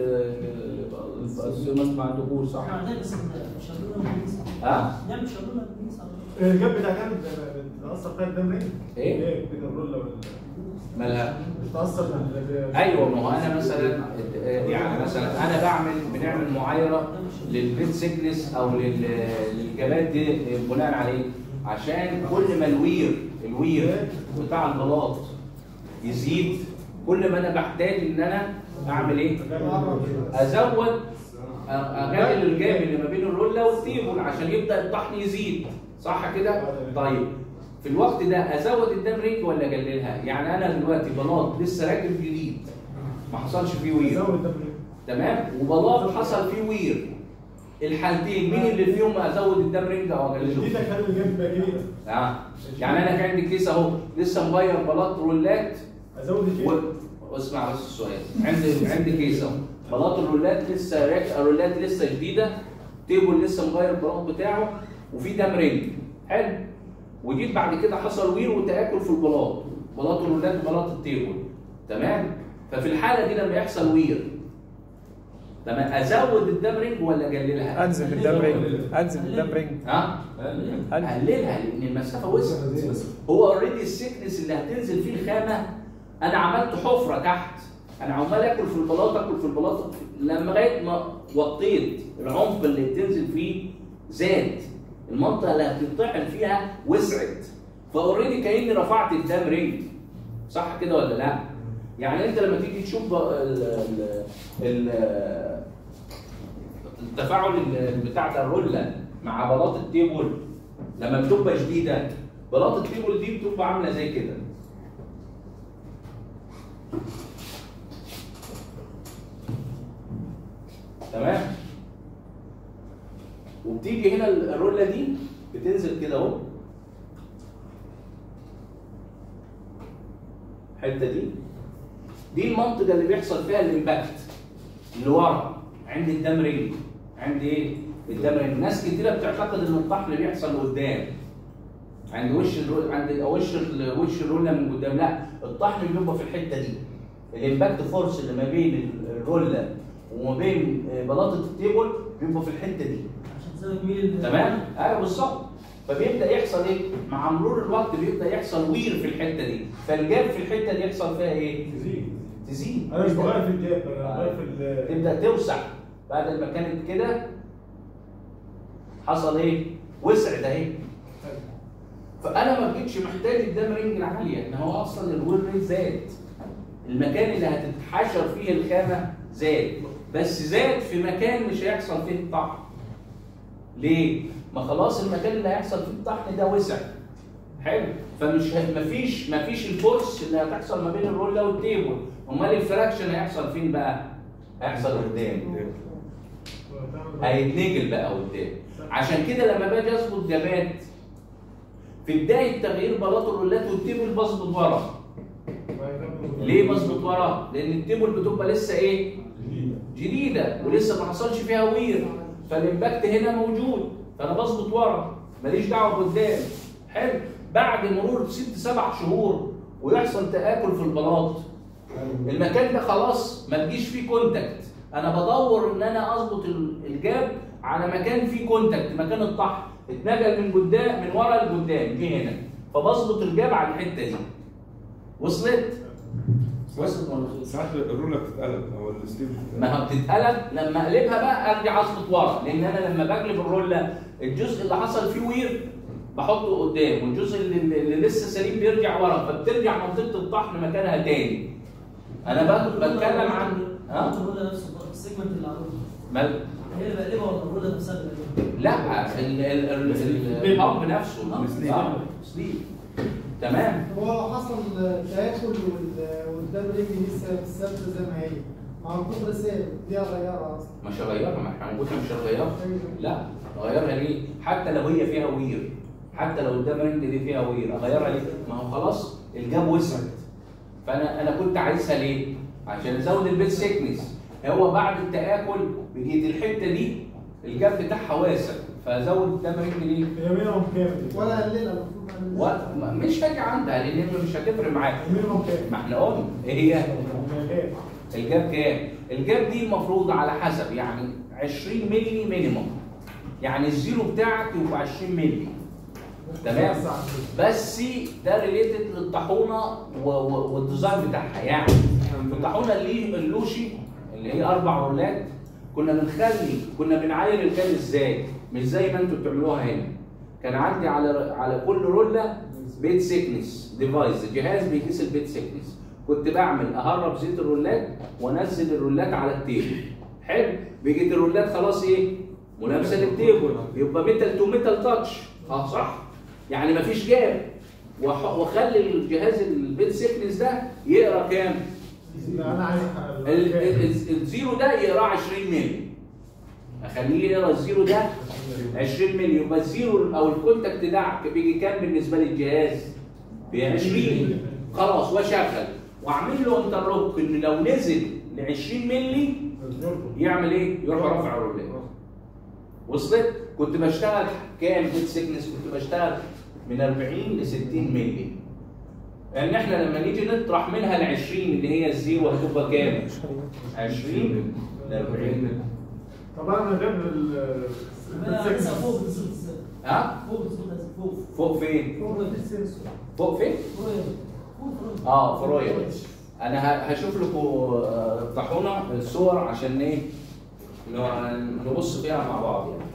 لل- مع الدخول صح؟ احنا عندنا بس شغلنا بالنسبه ها؟ نعمل شغلنا بالنسبه الجنب بتاع جامد بتأثر فيها الدم ايه؟ إيه؟ ايه بين الرولة وال مالها؟ بتأثر بال ايوه ما هو انا مثلا يعني مثلا انا بعمل بنعمل معايره للبيت سيكنس او لل- للجبات دي بناء عليه عشان كل ما الوير الوير بتاع البلاط يزيد كل ما انا بحتاج ان انا اعمل ايه؟ ازود اقلل الجاب اللي ما بين الرولا والتيبل عشان يبدا الطحن يزيد صح كده؟ طيب في الوقت ده ازود الدم رينج ولا اقللها؟ يعني انا دلوقتي بلاط لسه راكب جديد ما حصلش فيه وير زود الدم تمام وبلاط حصل فيه وير الحالتين مين اللي فيهم ازود الدم رينج او دي اقلله؟ تخلي الجنب بقى كبيرة اه يعني انا كان عندي كيس اهو لسه مغير بلاط رولات ازود و... الجنب واسمع بس السؤال عندي عندي كيس اهو بلاط الرولات لسه راك... الرولات لسه جديده تيبل لسه مغير البلاط بتاعه وفي دم رينج حلو وجيت بعد كده حصل وير وتاكل في البلاط بلاط الرولات وبلاط التيبل تمام ففي الحاله دي لما يحصل وير لما ازود الدم رينج ولا اقللها؟ انزل بالدم رينج انزل بالدم رينج ها؟ اقللها لان المسافه وسعت هو اوريدي السكنس اللي هتنزل فيه الخامه انا عملت حفره تحت انا عمال اكل في البلاط اكل في البلاط لما لغايه ما وطيت العمق اللي بتنزل فيه زاد المنطقه اللي هتطحن فيها وسعت فاوريدي كاني رفعت الدم رينج صح كده ولا لا؟ يعني انت لما تيجي تشوف ال- ال- ال- التفاعل ال- بتاع الرولة مع بلاط التيبل لما بتبقى جديدة بلاط التيبل دي بتبقى عاملة زي كده تمام وبتيجي هنا الرولة دي بتنزل كده اهو الحته دي دي المنطقه اللي بيحصل فيها الامباكت اللي ورا عند الدم رينج عند ايه؟ الدم رينج ناس كتيره بتعتقد ان الطحن بيحصل قدام عند وش الرول عند وش ال- وش الروله من قدام لا الطحن بيبقى في الحته دي الامباكت فورس اللي ما بين ال- الروله وما بين آه، بلاطه التيبل بيبقى في الحته دي عشان تزود ميل تمام؟ ايوه بالظبط فبيبدا يحصل ايه؟ مع مرور الوقت بيبدا يحصل وير في الحته دي فالجاب في الحته دي يحصل فيها ايه؟ تزيد تزيد انا مش بغير في الجاب انا بغير في ال تبدا توسع بعد ما كانت كده حصل ايه؟ وسعت اهي فانا ما بقتش محتاج الدم رينج العاليه ان هو اصلا الويل ريت زاد المكان اللي هتتحشر فيه الخامه زاد بس زاد في مكان مش هيحصل فيه الطحن ليه؟ ما خلاص المكان اللي هيحصل فيه الطحن ده وسع حلو فمش ه- مفيش مفيش الفورس اللي هتحصل ما بين الروله والتيبل امال الفراكشن هيحصل فين بقى؟ هيحصل قدام هيتنقل بقى قدام عشان كده لما باجي اظبط جبات في بدايه تغيير بلاط الرولات والتيبل بظبط ورا ليه بظبط ورا؟ لان التيبل بتبقى لسه ايه؟ جديده ولسه ما حصلش فيها وير فالامباكت هنا موجود فانا بظبط ورا ماليش دعوه بقدام حلو بعد مرور ست سبع شهور ويحصل تاكل في البلاط المكان ده خلاص ما تجيش فيه كونتاكت انا بدور ان انا اظبط ال- الجاب على مكان فيه كونتاكت مكان الطحن اتنقل من قدام من ورا لقدام جه هنا فبظبط الجاب على الحته دي وصلت وصلت ولا وصلت؟ ساعات الرولة بتتقلب او الستيل ما هو بتتقلب لما اقلبها بقى ارجع اظبط ورا لان انا لما بقلب الرولة الجزء اللي حصل فيه وير بحطه قدام والجزء اللي, اللي لسه سليم بيرجع ورا فبترجع منطقه الطحن مكانها تاني انا بق- بتكلم عن ها؟ ها الرولة نفسه السيجمنت اللي على الرولة مال هي اللي بقلبها ولا الرولة نفسها اللي بقلبها؟ لا ال- ال- ال- البامب نفسه السليب. آه، سليب تمام هو حصل تاكل وال- والدم رجلي لسه ثابته زي ما هي مع الكفر سالب دي هغيرها اصلا مش هغيرها ما احنا هنقول مش هغيرها لا اغيرها ليه؟ حتى لو هي فيها وير حتى لو قدام رنج دي فيها وير اغيرها ليه؟ ما هو خلاص الجاب وسعت فانا انا كنت عايزها ليه؟ عشان ازود البيت سيكنس هو بعد التاكل بقيت الحته دي الجاب بتاعها واسع فازود قدام رنج ليه؟ هي مينيموم كام؟ ولا قللها المفروض ما و... أقللهاش. ما- مش هاجي عندها لان مش هتفرق معاك المينيموم كام؟ ما احنا قلنا ايه هي؟ هي كام؟ الجاب كام؟ الجاب دي المفروض على حسب يعني 20 مللي مينيموم يعني الزيرو بتاعك يبقى 20 مللي تمام بس ده ريليتد للطاحونه و- و- والديزاين بتاعها يعني الطاحونه اللي اللوشي اللي هي اربع رولات كنا بنخلي كنا بنعاير الجاب ازاي؟ مش زي ما انتوا بتعملوها هنا كان عندي على على كل روله بيت سيكنس ديفايس جهاز بيقيس البيت سيكنس كنت بعمل اهرب زيت الرولات وانزل الرولات على التيبل حلو بيجي الرولات خلاص ايه ملامسه للتيبل يبقى ميتال تو ميتال تاتش اه صح يعني مفيش جاب وأح- واخلي الجهاز البيت سيكنس ده يقرا كام لا انا عايز احقق ال- ال- ال- الزيرو ده يقراه 20 مللي اخليه يقرا الزيرو ده 20 مللي يبقى الزيرو او الكونتاكت ده بيجي كام بالنسبه للجهاز؟ ب 20 خلاص واشغل واعمل له انترلوك ان لو نزل ل 20 مللي يعمل ايه؟ يروح رافع الرولات وصلت؟ كنت بشتغل كام بيت سيكنس؟ كنت بشتغل من 40 ل 60 مللي لان احنا لما نيجي نطرح منها ل 20 اللي هي الزيرو هتبقى كام؟ 20 ل 40 طب انا من غير ال لا، لسه فوق بالظبط ها؟ فوق بالظبط فوق فوق فين؟ فوق السنسور فوق فين؟ فوق فوق اه في رويال انا ه- هشوف لكم آه، الطاحونه الصور عشان ايه ن- نبص فيها مع بعض يعني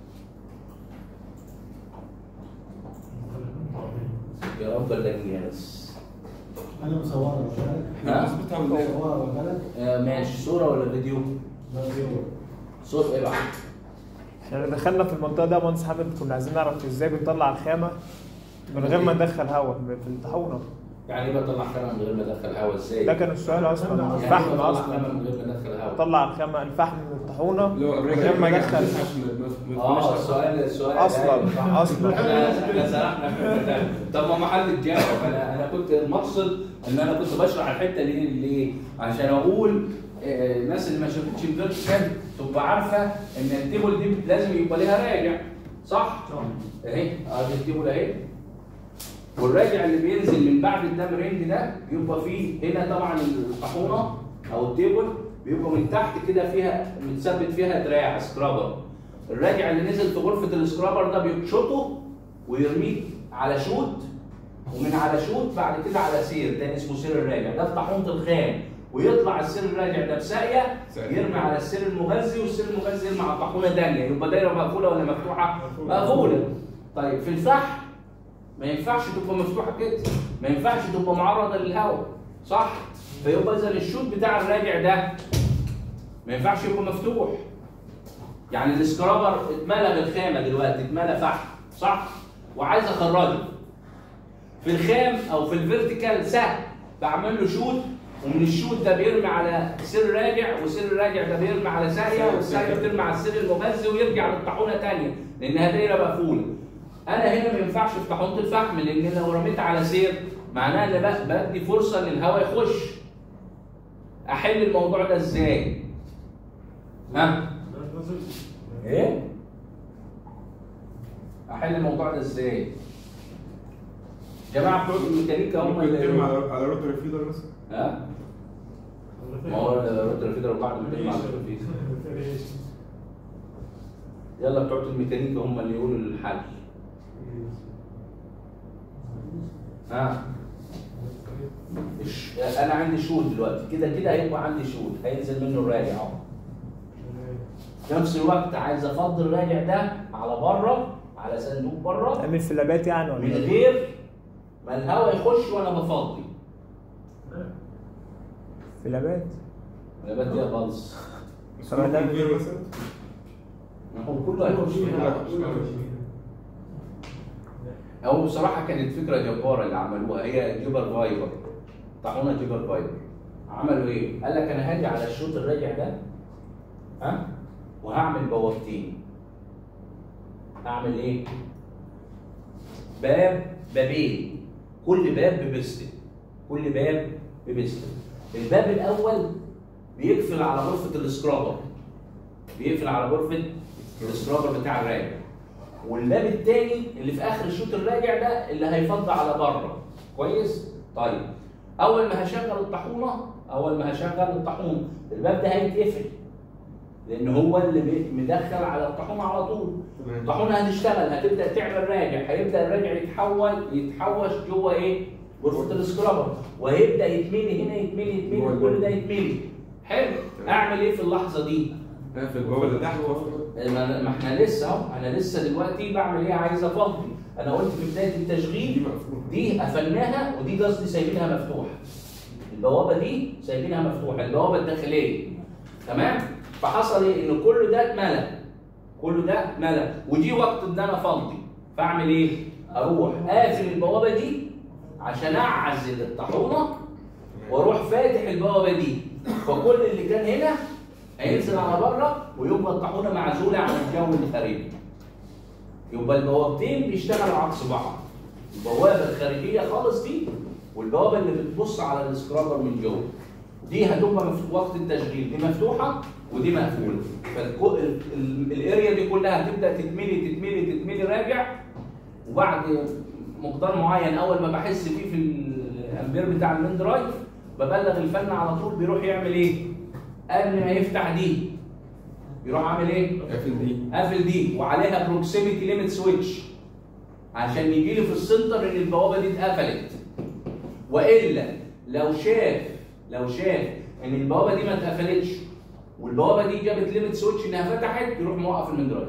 يا رب الاقيها بس انا مصورها وكالك ها؟ نظبطها من الاخر مصورها وكالك آه ماشي صوره ولا فيديو؟ ده فيديو صوت ايه بقى؟ احنا دخلنا في المنطقه ده مهندس حامد كنا عايزين نعرف ازاي بنطلع الخامه من غير ما ندخل هواء في الطاحونه يعني ايه بطلع خامه من غير ما ادخل هواء ازاي؟ ده كان السؤال اصلا يعني ايه الفحم بطلع اصلا خامه من غير ما ادخل هواء؟ طلع الخامه الفحم من الطاحونه اللي هو من الراجل غير ما الراجل ادخل عشان ما- ما- ما اه تكونش- السؤال السؤال اصلا اصلا احنا احنا سرحنا في الحتة ده. طب ما ما حد جاوب انا انا كنت المقصد ان انا كنت بشرح الحته دي ليه؟ عشان اقول آه، الناس اللي ما شافتش الفيرتيكال تبقى عارفه ان التيبل دي لازم يبقى ليها راجع صح؟ اهي ادي التيبل اهي والراجع اللي بينزل من بعد الدم رينج ده بيبقى فيه هنا طبعا الطاحونه او التيبل بيبقى من تحت كده فيها متثبت فيها دراع سكرابر الراجع اللي نزل في غرفه السكرابر ده بيقشطه ويرميه على شوت ومن على شوت بعد كده على سير تاني اسمه سير الراجع ده في طاحونه الخام ويطلع السير الراجع ده بساقيه ساقية. يرمي على السير المغذي والسير المغذي يرمي على الطاحونه دانيه يبقى دايره مقفوله ولا مفتوحه؟ مقفوله طيب في الفحم ما ينفعش تبقى مفتوحه كده ما ينفعش تبقى معرضه للهواء صح فيبقى اذا الشوت بتاع الراجع ده ما ينفعش يبقى مفتوح يعني السكرابر اتملى بالخامه دلوقتي اتملى فحم صح وعايز اخرجه في الخام او في الفيرتيكال سهل بعمل له شوت ومن الشوت ده بيرمي على سير راجع وسير الراجع ده بيرمي على ساقيه والساقيه بترمي على السير المغذي ويرجع للطاحونه ثانيه لانها دايره مقفوله. انا هنا ما ينفعش في طاحونه الفحم لان لو رميت على سير معناها ان بقى- بدي فرصه ان الهواء يخش. احل الموضوع ده ازاي؟ ها؟ ايه؟ احل الموضوع ده ازاي؟ جماعه بتوع الميكانيكا هم ممكن ترمي اللي على على روتري فيدر مثلا ها؟ ما هو الروتر فيدر بعد ما ترمي على الروتر فيدر. يلا بتوع الميكانيكا هم اللي يقولوا الحل ها الش- انا عندي شوت دلوقتي كده كده هيبقى عندي شوت هينزل منه الراجع اهو في نفس الوقت عايز افضي الراجع ده على بره على صندوق بره تعمل فلابات يعني ولا من إيه؟ غير ما الهواء يخش وانا بفضي فلابات انا بديها بلس طب ده كبير مثلا ما هو كله هيخش هو بصراحه كانت فكره جباره اللي عملوها هي جيبر فايبر طاحونه جيبر فايبر عملوا ايه؟ قال لك انا هاجي على الشوط الراجع ده ها وهعمل بوابتين هعمل ايه؟ باب بابين كل باب ببستن كل باب ببستن الباب الاول بيقفل على غرفه السكرابر بيقفل على غرفه السكرابر بتاع الراجع والباب الثاني اللي في اخر الشوط الراجع ده اللي هيفض على بره كويس طيب اول ما هشغل الطاحونه اول ما هشغل الطاحونه الباب ده هيتقفل لان هو اللي بي- مدخل على الطاحونه على طول تمام. الطاحونه هتشتغل هتبدا تعمل راجع هيبدا الراجع يتحول يتحوش جوه ايه غرفه السكرابر وهيبدا يتملي هنا يتملي يتملي جوه كل الباب. ده يتملي حلو اعمل ايه في اللحظه دي اقفل البوابه اللي تحت وافتح ما ما احنا لسه اهو انا لسه دلوقتي بعمل ايه عايز افضي انا قلت في بدايه دي التشغيل مقفوله دي قفلناها ودي قصدي سايبينها مفتوحه البوابه دي سايبينها مفتوحه البوابه الداخليه تمام فحصل ايه ان كل ده اتملى كل ده اتملى ودي وقت ان انا افضي فاعمل ايه اروح قافل البوابه دي عشان اعزل الطاحونه واروح فاتح البوابه دي فكل اللي كان هنا هينزل على بره ويبقى الطاحونه معزوله عن الجو الخارجي يبقى البوابتين بيشتغلوا عكس بعض البوابه الخارجيه خالص دي والبوابه اللي بتبص على السكرابر من جوه دي هتبقى في وقت التشغيل دي مفتوحه ودي مقفوله فالاريا دي كلها هتبدا تتملي تتملي تتملي راجع وبعد مقدار معين اول ما بحس فيه في الامبير بتاع المين درايف ببلغ الفن على طول بيروح يعمل ايه؟ قبل ما يفتح دي يروح عامل ايه؟ قافل دي قافل دي وعليها بروكسيميتي ليميت سويتش عشان يجي لي في السنتر ان البوابه دي اتقفلت والا لو شاف لو شاف ان البوابه دي ما اتقفلتش والبوابه دي جابت ليميت سويتش انها فتحت يروح موقف المين درايف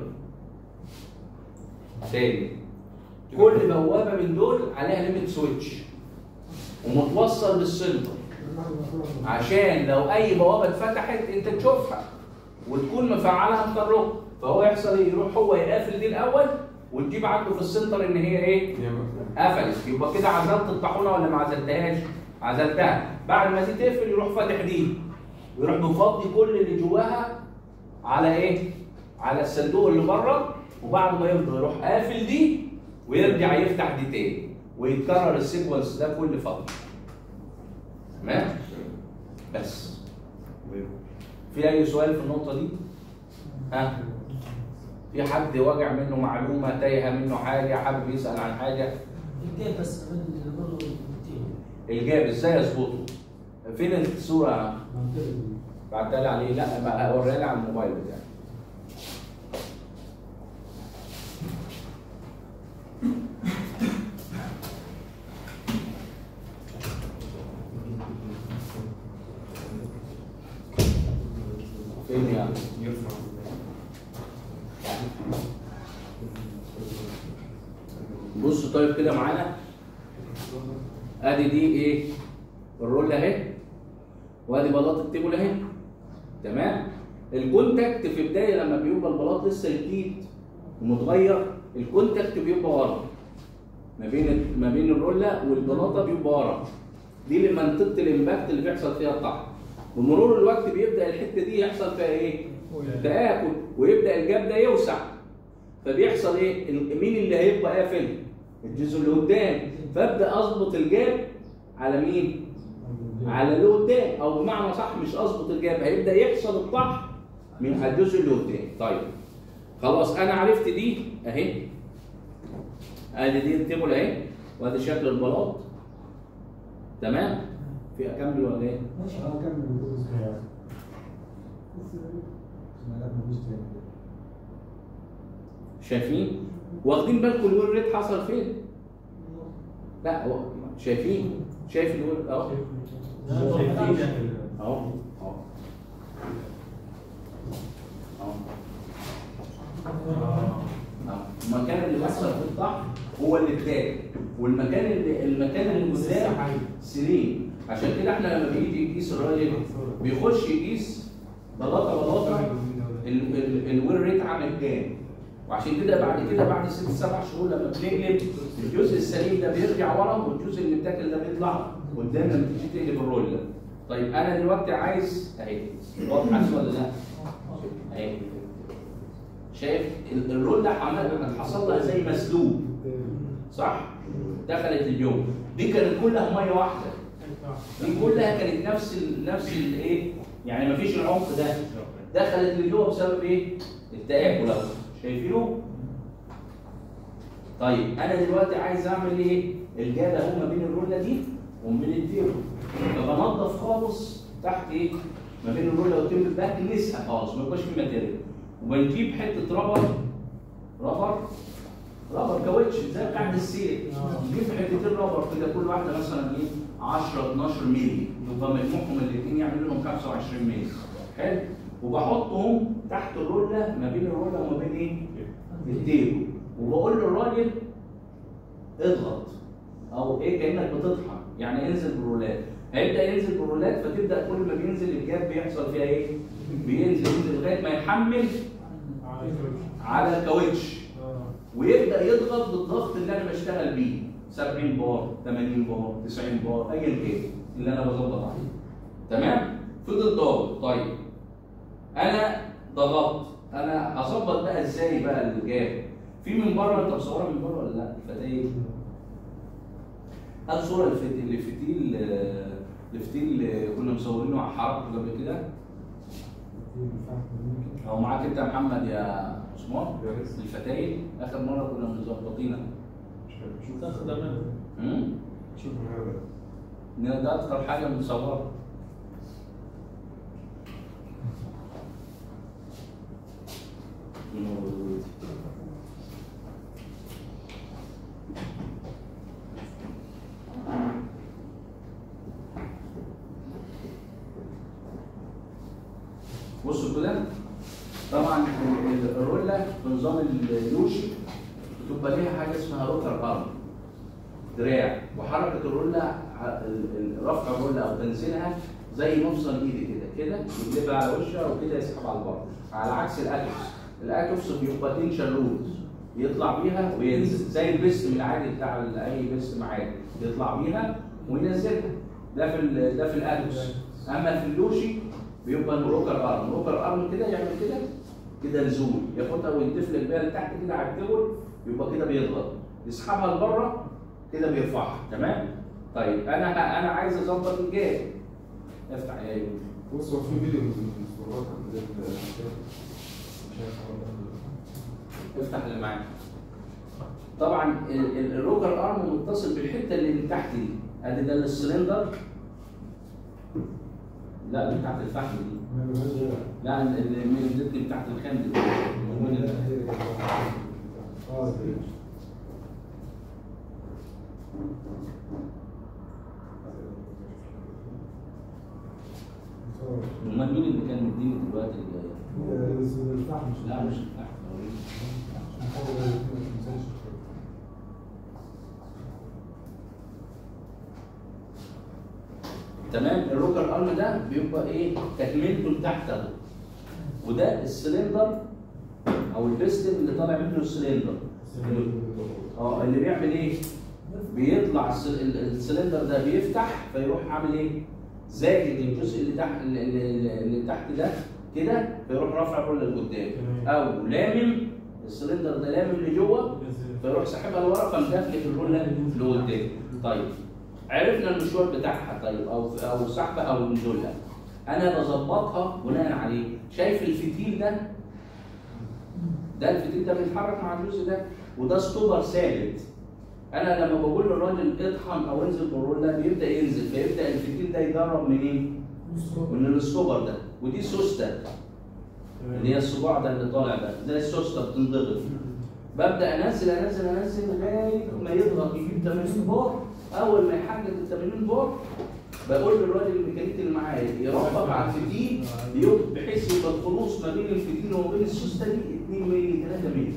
تاني كل بوابه من دول عليها ليميت سويتش ومتوصل بالسنتر عشان لو اي بوابه اتفتحت انت تشوفها وتكون مفعلها مطرقه فهو يحصل ايه يروح هو يقفل دي الاول وتجيب عنده في السنتر ان هي ايه هي مقفوله قفلت يبقى كده عزلت الطاحونه ولا ما عزلتهاش عزلتها بعد ما دي تقفل يروح فاتح دي ويروح مفضي كل اللي جواها على ايه على الصندوق اللي بره وبعد ما يفضى يروح قافل دي ويرجع يفتح دي تاني ويتكرر السيكونس ده كل فتره تمام بس في اي سؤال في النقطه دي ها في حد واجع منه معلومه تايهه منه حاجه حابب يسال عن حاجه الجيب بس بين برضه التيم الجاب ازاي اظبطه فين الصوره بعتها لي عليه لا بقى اوريها لي على الموبايل بتاعي فين يعني يرفع بصوا طيب كده معانا ادي دي ايه الرول اهي وادي بلاط التيبل اهي تمام الكونتاكت في بدايه لما بيبقى البلاط لسه جديد ومتغير الكونتاكت بيبقى ورا ما بين ما بين الروله والبلاطه بيبقى ورا دي منطقه الامباكت اللي بيحصل فيها الطحن بمرور الوقت بيبدا الحته دي يحصل فيها ايه؟ تآكل ويبدا الجاب ده يوسع فبيحصل ايه؟ ال- مين اللي هيبقى قافل؟ الجزء اللي قدام فابدا اظبط الجاب على مين؟ على اللي قدام او بمعنى صح مش اظبط الجاب هيبدا يحصل الطحن من على الجزء اللي قدام طيب خلاص انا عرفت دي اهي ادي دي التيبل اهي وادي شكل البلاط تمام في اكمل ولا ايه؟ ماشي اه كمل الجزء الصغير. عشان لا مفيش تاني. شايفين؟ واخدين بالكم الويل ريت حصل فين؟ لا هو شايفين؟ شايف الويل اهو اهو اهو اهو أهو. المكان اللي بيحصل في الطحن هو اللي اتاكل والمكان اللي المكان اللي قدام سليم عشان كده احنا لما بيجي يقيس الراجل بيخش يقيس بلاطه بلاطه ال- ال- الويل ريت عامل كام وعشان كده بعد كده بعد ست سبع شهور لما بنقلب الجزء السليم ده بيرجع ورا والجزء اللي متاكل ده بيطلع قدام لما تيجي تقلب الرولة طيب انا دلوقتي عايز اهي واضحه دي ولا لا؟ اهي شايف ال- الرولة عمل حصل لها زي مسلوب صح؟ دخلت اليوم دي كانت كلها ميه واحده دي كلها كانت نفس ال نفس الايه؟ يعني مفيش العمق ده دخلت لجوه بسبب ايه؟ التآكل اهو شايفينه؟ طيب انا دلوقتي عايز اعمل ايه؟ الجاب اهو ما بين الروله دي وما بين التيبل فبنضف خالص تحت ايه؟ ما بين الروله والتيبل ده نسقى خالص ما يبقاش فيه ماتيريال وبنجيب حته رابر رابر رابر كاوتش زي بتاعت السير نجيب حتتين رابر كده كل واحده مثلا ايه 10 12 مللي يبقى مجموعهم الاثنين يعملوا لهم 25 مللي حلو وبحطهم تحت الروله ما بين الروله وما بين ايه؟ التيبل وبقول للراجل اضغط او ايه كانك بتطحن يعني انزل بالرولات هيبدا ينزل بالرولات فتبدا كل ما بينزل الجاب بيحصل فيها ايه؟ بينزل ينزل لغايه ما يحمل على الكاوتش ويبدا يضغط بالضغط اللي انا بشتغل بيه 70 بار 80 بار 90 بار ايا كان اللي انا بظبط عليه تمام فضل ضاغط طيب انا ضغطت انا هظبط بقى ازاي بقى الجاب في من بره انت مصورها من بره ولا لا الفتايل هات صوره الفت- الفتيل آه، الفتيل اللي كنا مصورينه على الحرب قبل كده او معاك انت يا محمد يا عثمان الفتايل اخر مره كنا مظبطينها امم شوف هذا إن ده اكتر حاجه متصوره بصوا كده طبعا ال- ال- الروله بنظام اليوشي بتبقى ليها حاجه اسمها روتر ارم دراع وحركه الروله ع- ال- ال- رفع الروله او تنزيلها زي مفصل ايدي كده كده يقلبها على وشها وكده يسحب على البر على عكس الاكوس الاكوس بيبقى تنشن روت يطلع بيها وينزل زي البسم العادي بتاع ال- اي بسم عادي يطلع بيها وينزلها ده في ال- ده في الاكوس اما في اللوشي بيبقى الروكر ارم الروكر ارم كده يعمل كده كده نزول ياخدها وينتفل بيها لتحت كده على التبل يبقى كده بيضغط يسحبها لبره كده بيرفعها تمام طيب انا ه- انا عايز اظبط الجاب افتح يا ايوه بص هو في فيديو من الصورات عند ال- مش عارف هو افتح اللي معاك طبعا ال- ال- الروكر ارم متصل بالحته اللي من تحت دي ادي ده السلندر لا دي بتاعت الفحم دي لا ال- ال- من دي بتاعت الخام دي من ال- امال مين اللي كان مديني دلوقتي ال- لا مش الفحم تمام الروكر ارم ده بيبقى ايه تكملته لتحت اهو وده السلندر او البستم اللي طالع منه السلندر اه اللي بيعمل ايه بيطلع الس- ال- السلندر ده بيفتح فيروح عامل ايه؟ زايد الجزء اللي تحت اللي, اللي اللي تحت ده كده فيروح رافع الرولة لقدام او لامم السلندر ده لامم لجوه فيروح ساحبها لورا فمدفلك الرولة لقدام طيب عرفنا المشوار بتاعها طيب او او سحبه او نزولها انا بظبطها بناء عليه شايف الفتيل ده ده الفتيل ده بيتحرك مع الجزء ده وده ستوبر ثابت انا لما بقول للراجل اطحن او انزل بالرولة بيبدا ينزل فيبدا الفتيل ده يجرب منين؟ من الستوبر ده ودي سوسته اللي هي الصباع ده اللي طالع ده زي السوسته بتنضغط ببدا انزل انزل انزل لغايه ما يضغط يجيب 80 بار اول ما يحدد ال 80 بار بقول للراجل الميكانيكي اللي معايا يربط على الفتيل يب- بحيث يبقى الخلوص ما بين الفتيل وما بين السوسته دي 2 مللي 3 مللي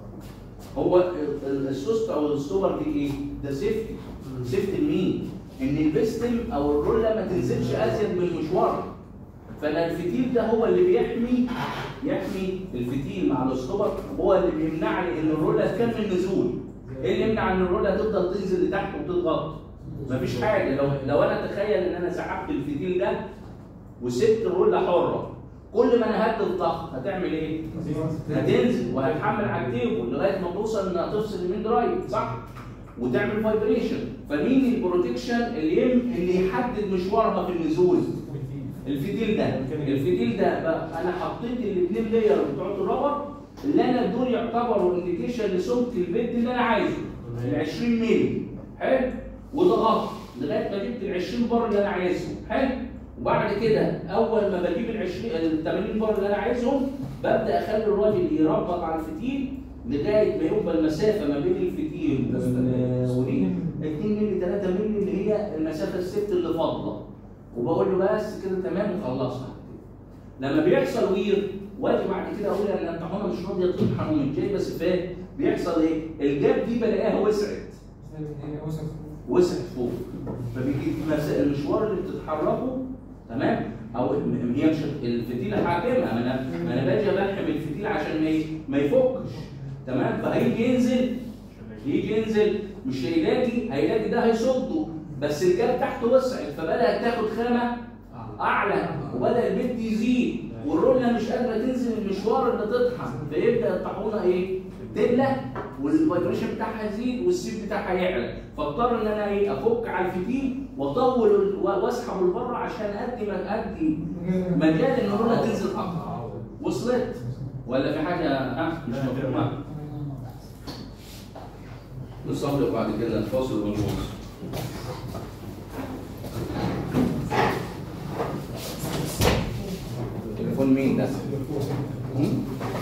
هو ال- ال- السوسته او الستوبر دي ايه؟ ده سيفتي سيفتي لمين؟ ان البستم او الروله ما تنزلش ازيد من مشوارها فانا الفتيل ده هو اللي بيحمي يحمي الفتيل مع الاسطوبر هو اللي بيمنع لي ان الروله تكمل نزول ايه اللي يمنع ان الروله تفضل تنزل لتحت وتضغط مفيش حاجه لو لو انا تخيل ان انا سحبت الفتيل ده وسبت الروله حره كل ما انا هدي الضغط هتعمل ايه؟ هتنزل وهتحمل على التيبل لغايه ما توصل انها تفصل يمين رايت صح؟ وتعمل فايبريشن فمين البروتكشن اللي يم... اللي يحدد مشوارها في النزول؟ الفتيل ده الفتيل ده بقى انا حطيت الاثنين لاير بتوع الرابر اللي انا دول يعتبروا انديكيشن لسمك البيت اللي انا عايزه ال 20 مللي حلو وضغطت لغايه ما جبت ال 20 بار اللي انا عايزهم حلو وبعد كده اول ما بجيب ال 20 ال 80 بار اللي انا عايزهم ببدا اخلي الراجل يربط على الفتيل لغايه ما يبقى المسافه ما بين الفتيل وال- ودي 2 مللي 3 مللي اللي هي المسافه الست اللي فاضله وبقول له بس كده تمام وخلصنا لما بيحصل وير واجي بعد كده اقول ان الطحونه مش راضيه تطحن ومش جاي بس فات بيحصل ايه؟ الجاب دي بلاقيها وسعت وسعت فوق فبيجي المس- المشوار اللي بتتحركه تمام او م- هي مش الفتيله حاكمها ما انا ما انا باجي بلحم الفتيل عشان ما ي- ما يفكش تمام فهيجي ينزل يجي ينزل مش هيلاقي هيلاقي ده هيصده بس الجاب تحته وسعت فبدات تاخد خامه اعلى وبدا البيت يزيد والرولة مش قادره تنزل المشوار اللي تطحن فيبدا الطاحونه ايه؟ تبلى والفايبريشن بتاعها يزيد والسيب بتاعها يعلى فاضطر ان انا ايه افك على الفتيل واطول ال- و- واسحبه لبره عشان ادي ما ادي مجال ان الرولة تنزل اكتر وصلت ولا في حاجه ها مش مفهومه نصلي بعد كده الفاصل ونواصل تليفون مين ده؟ هم؟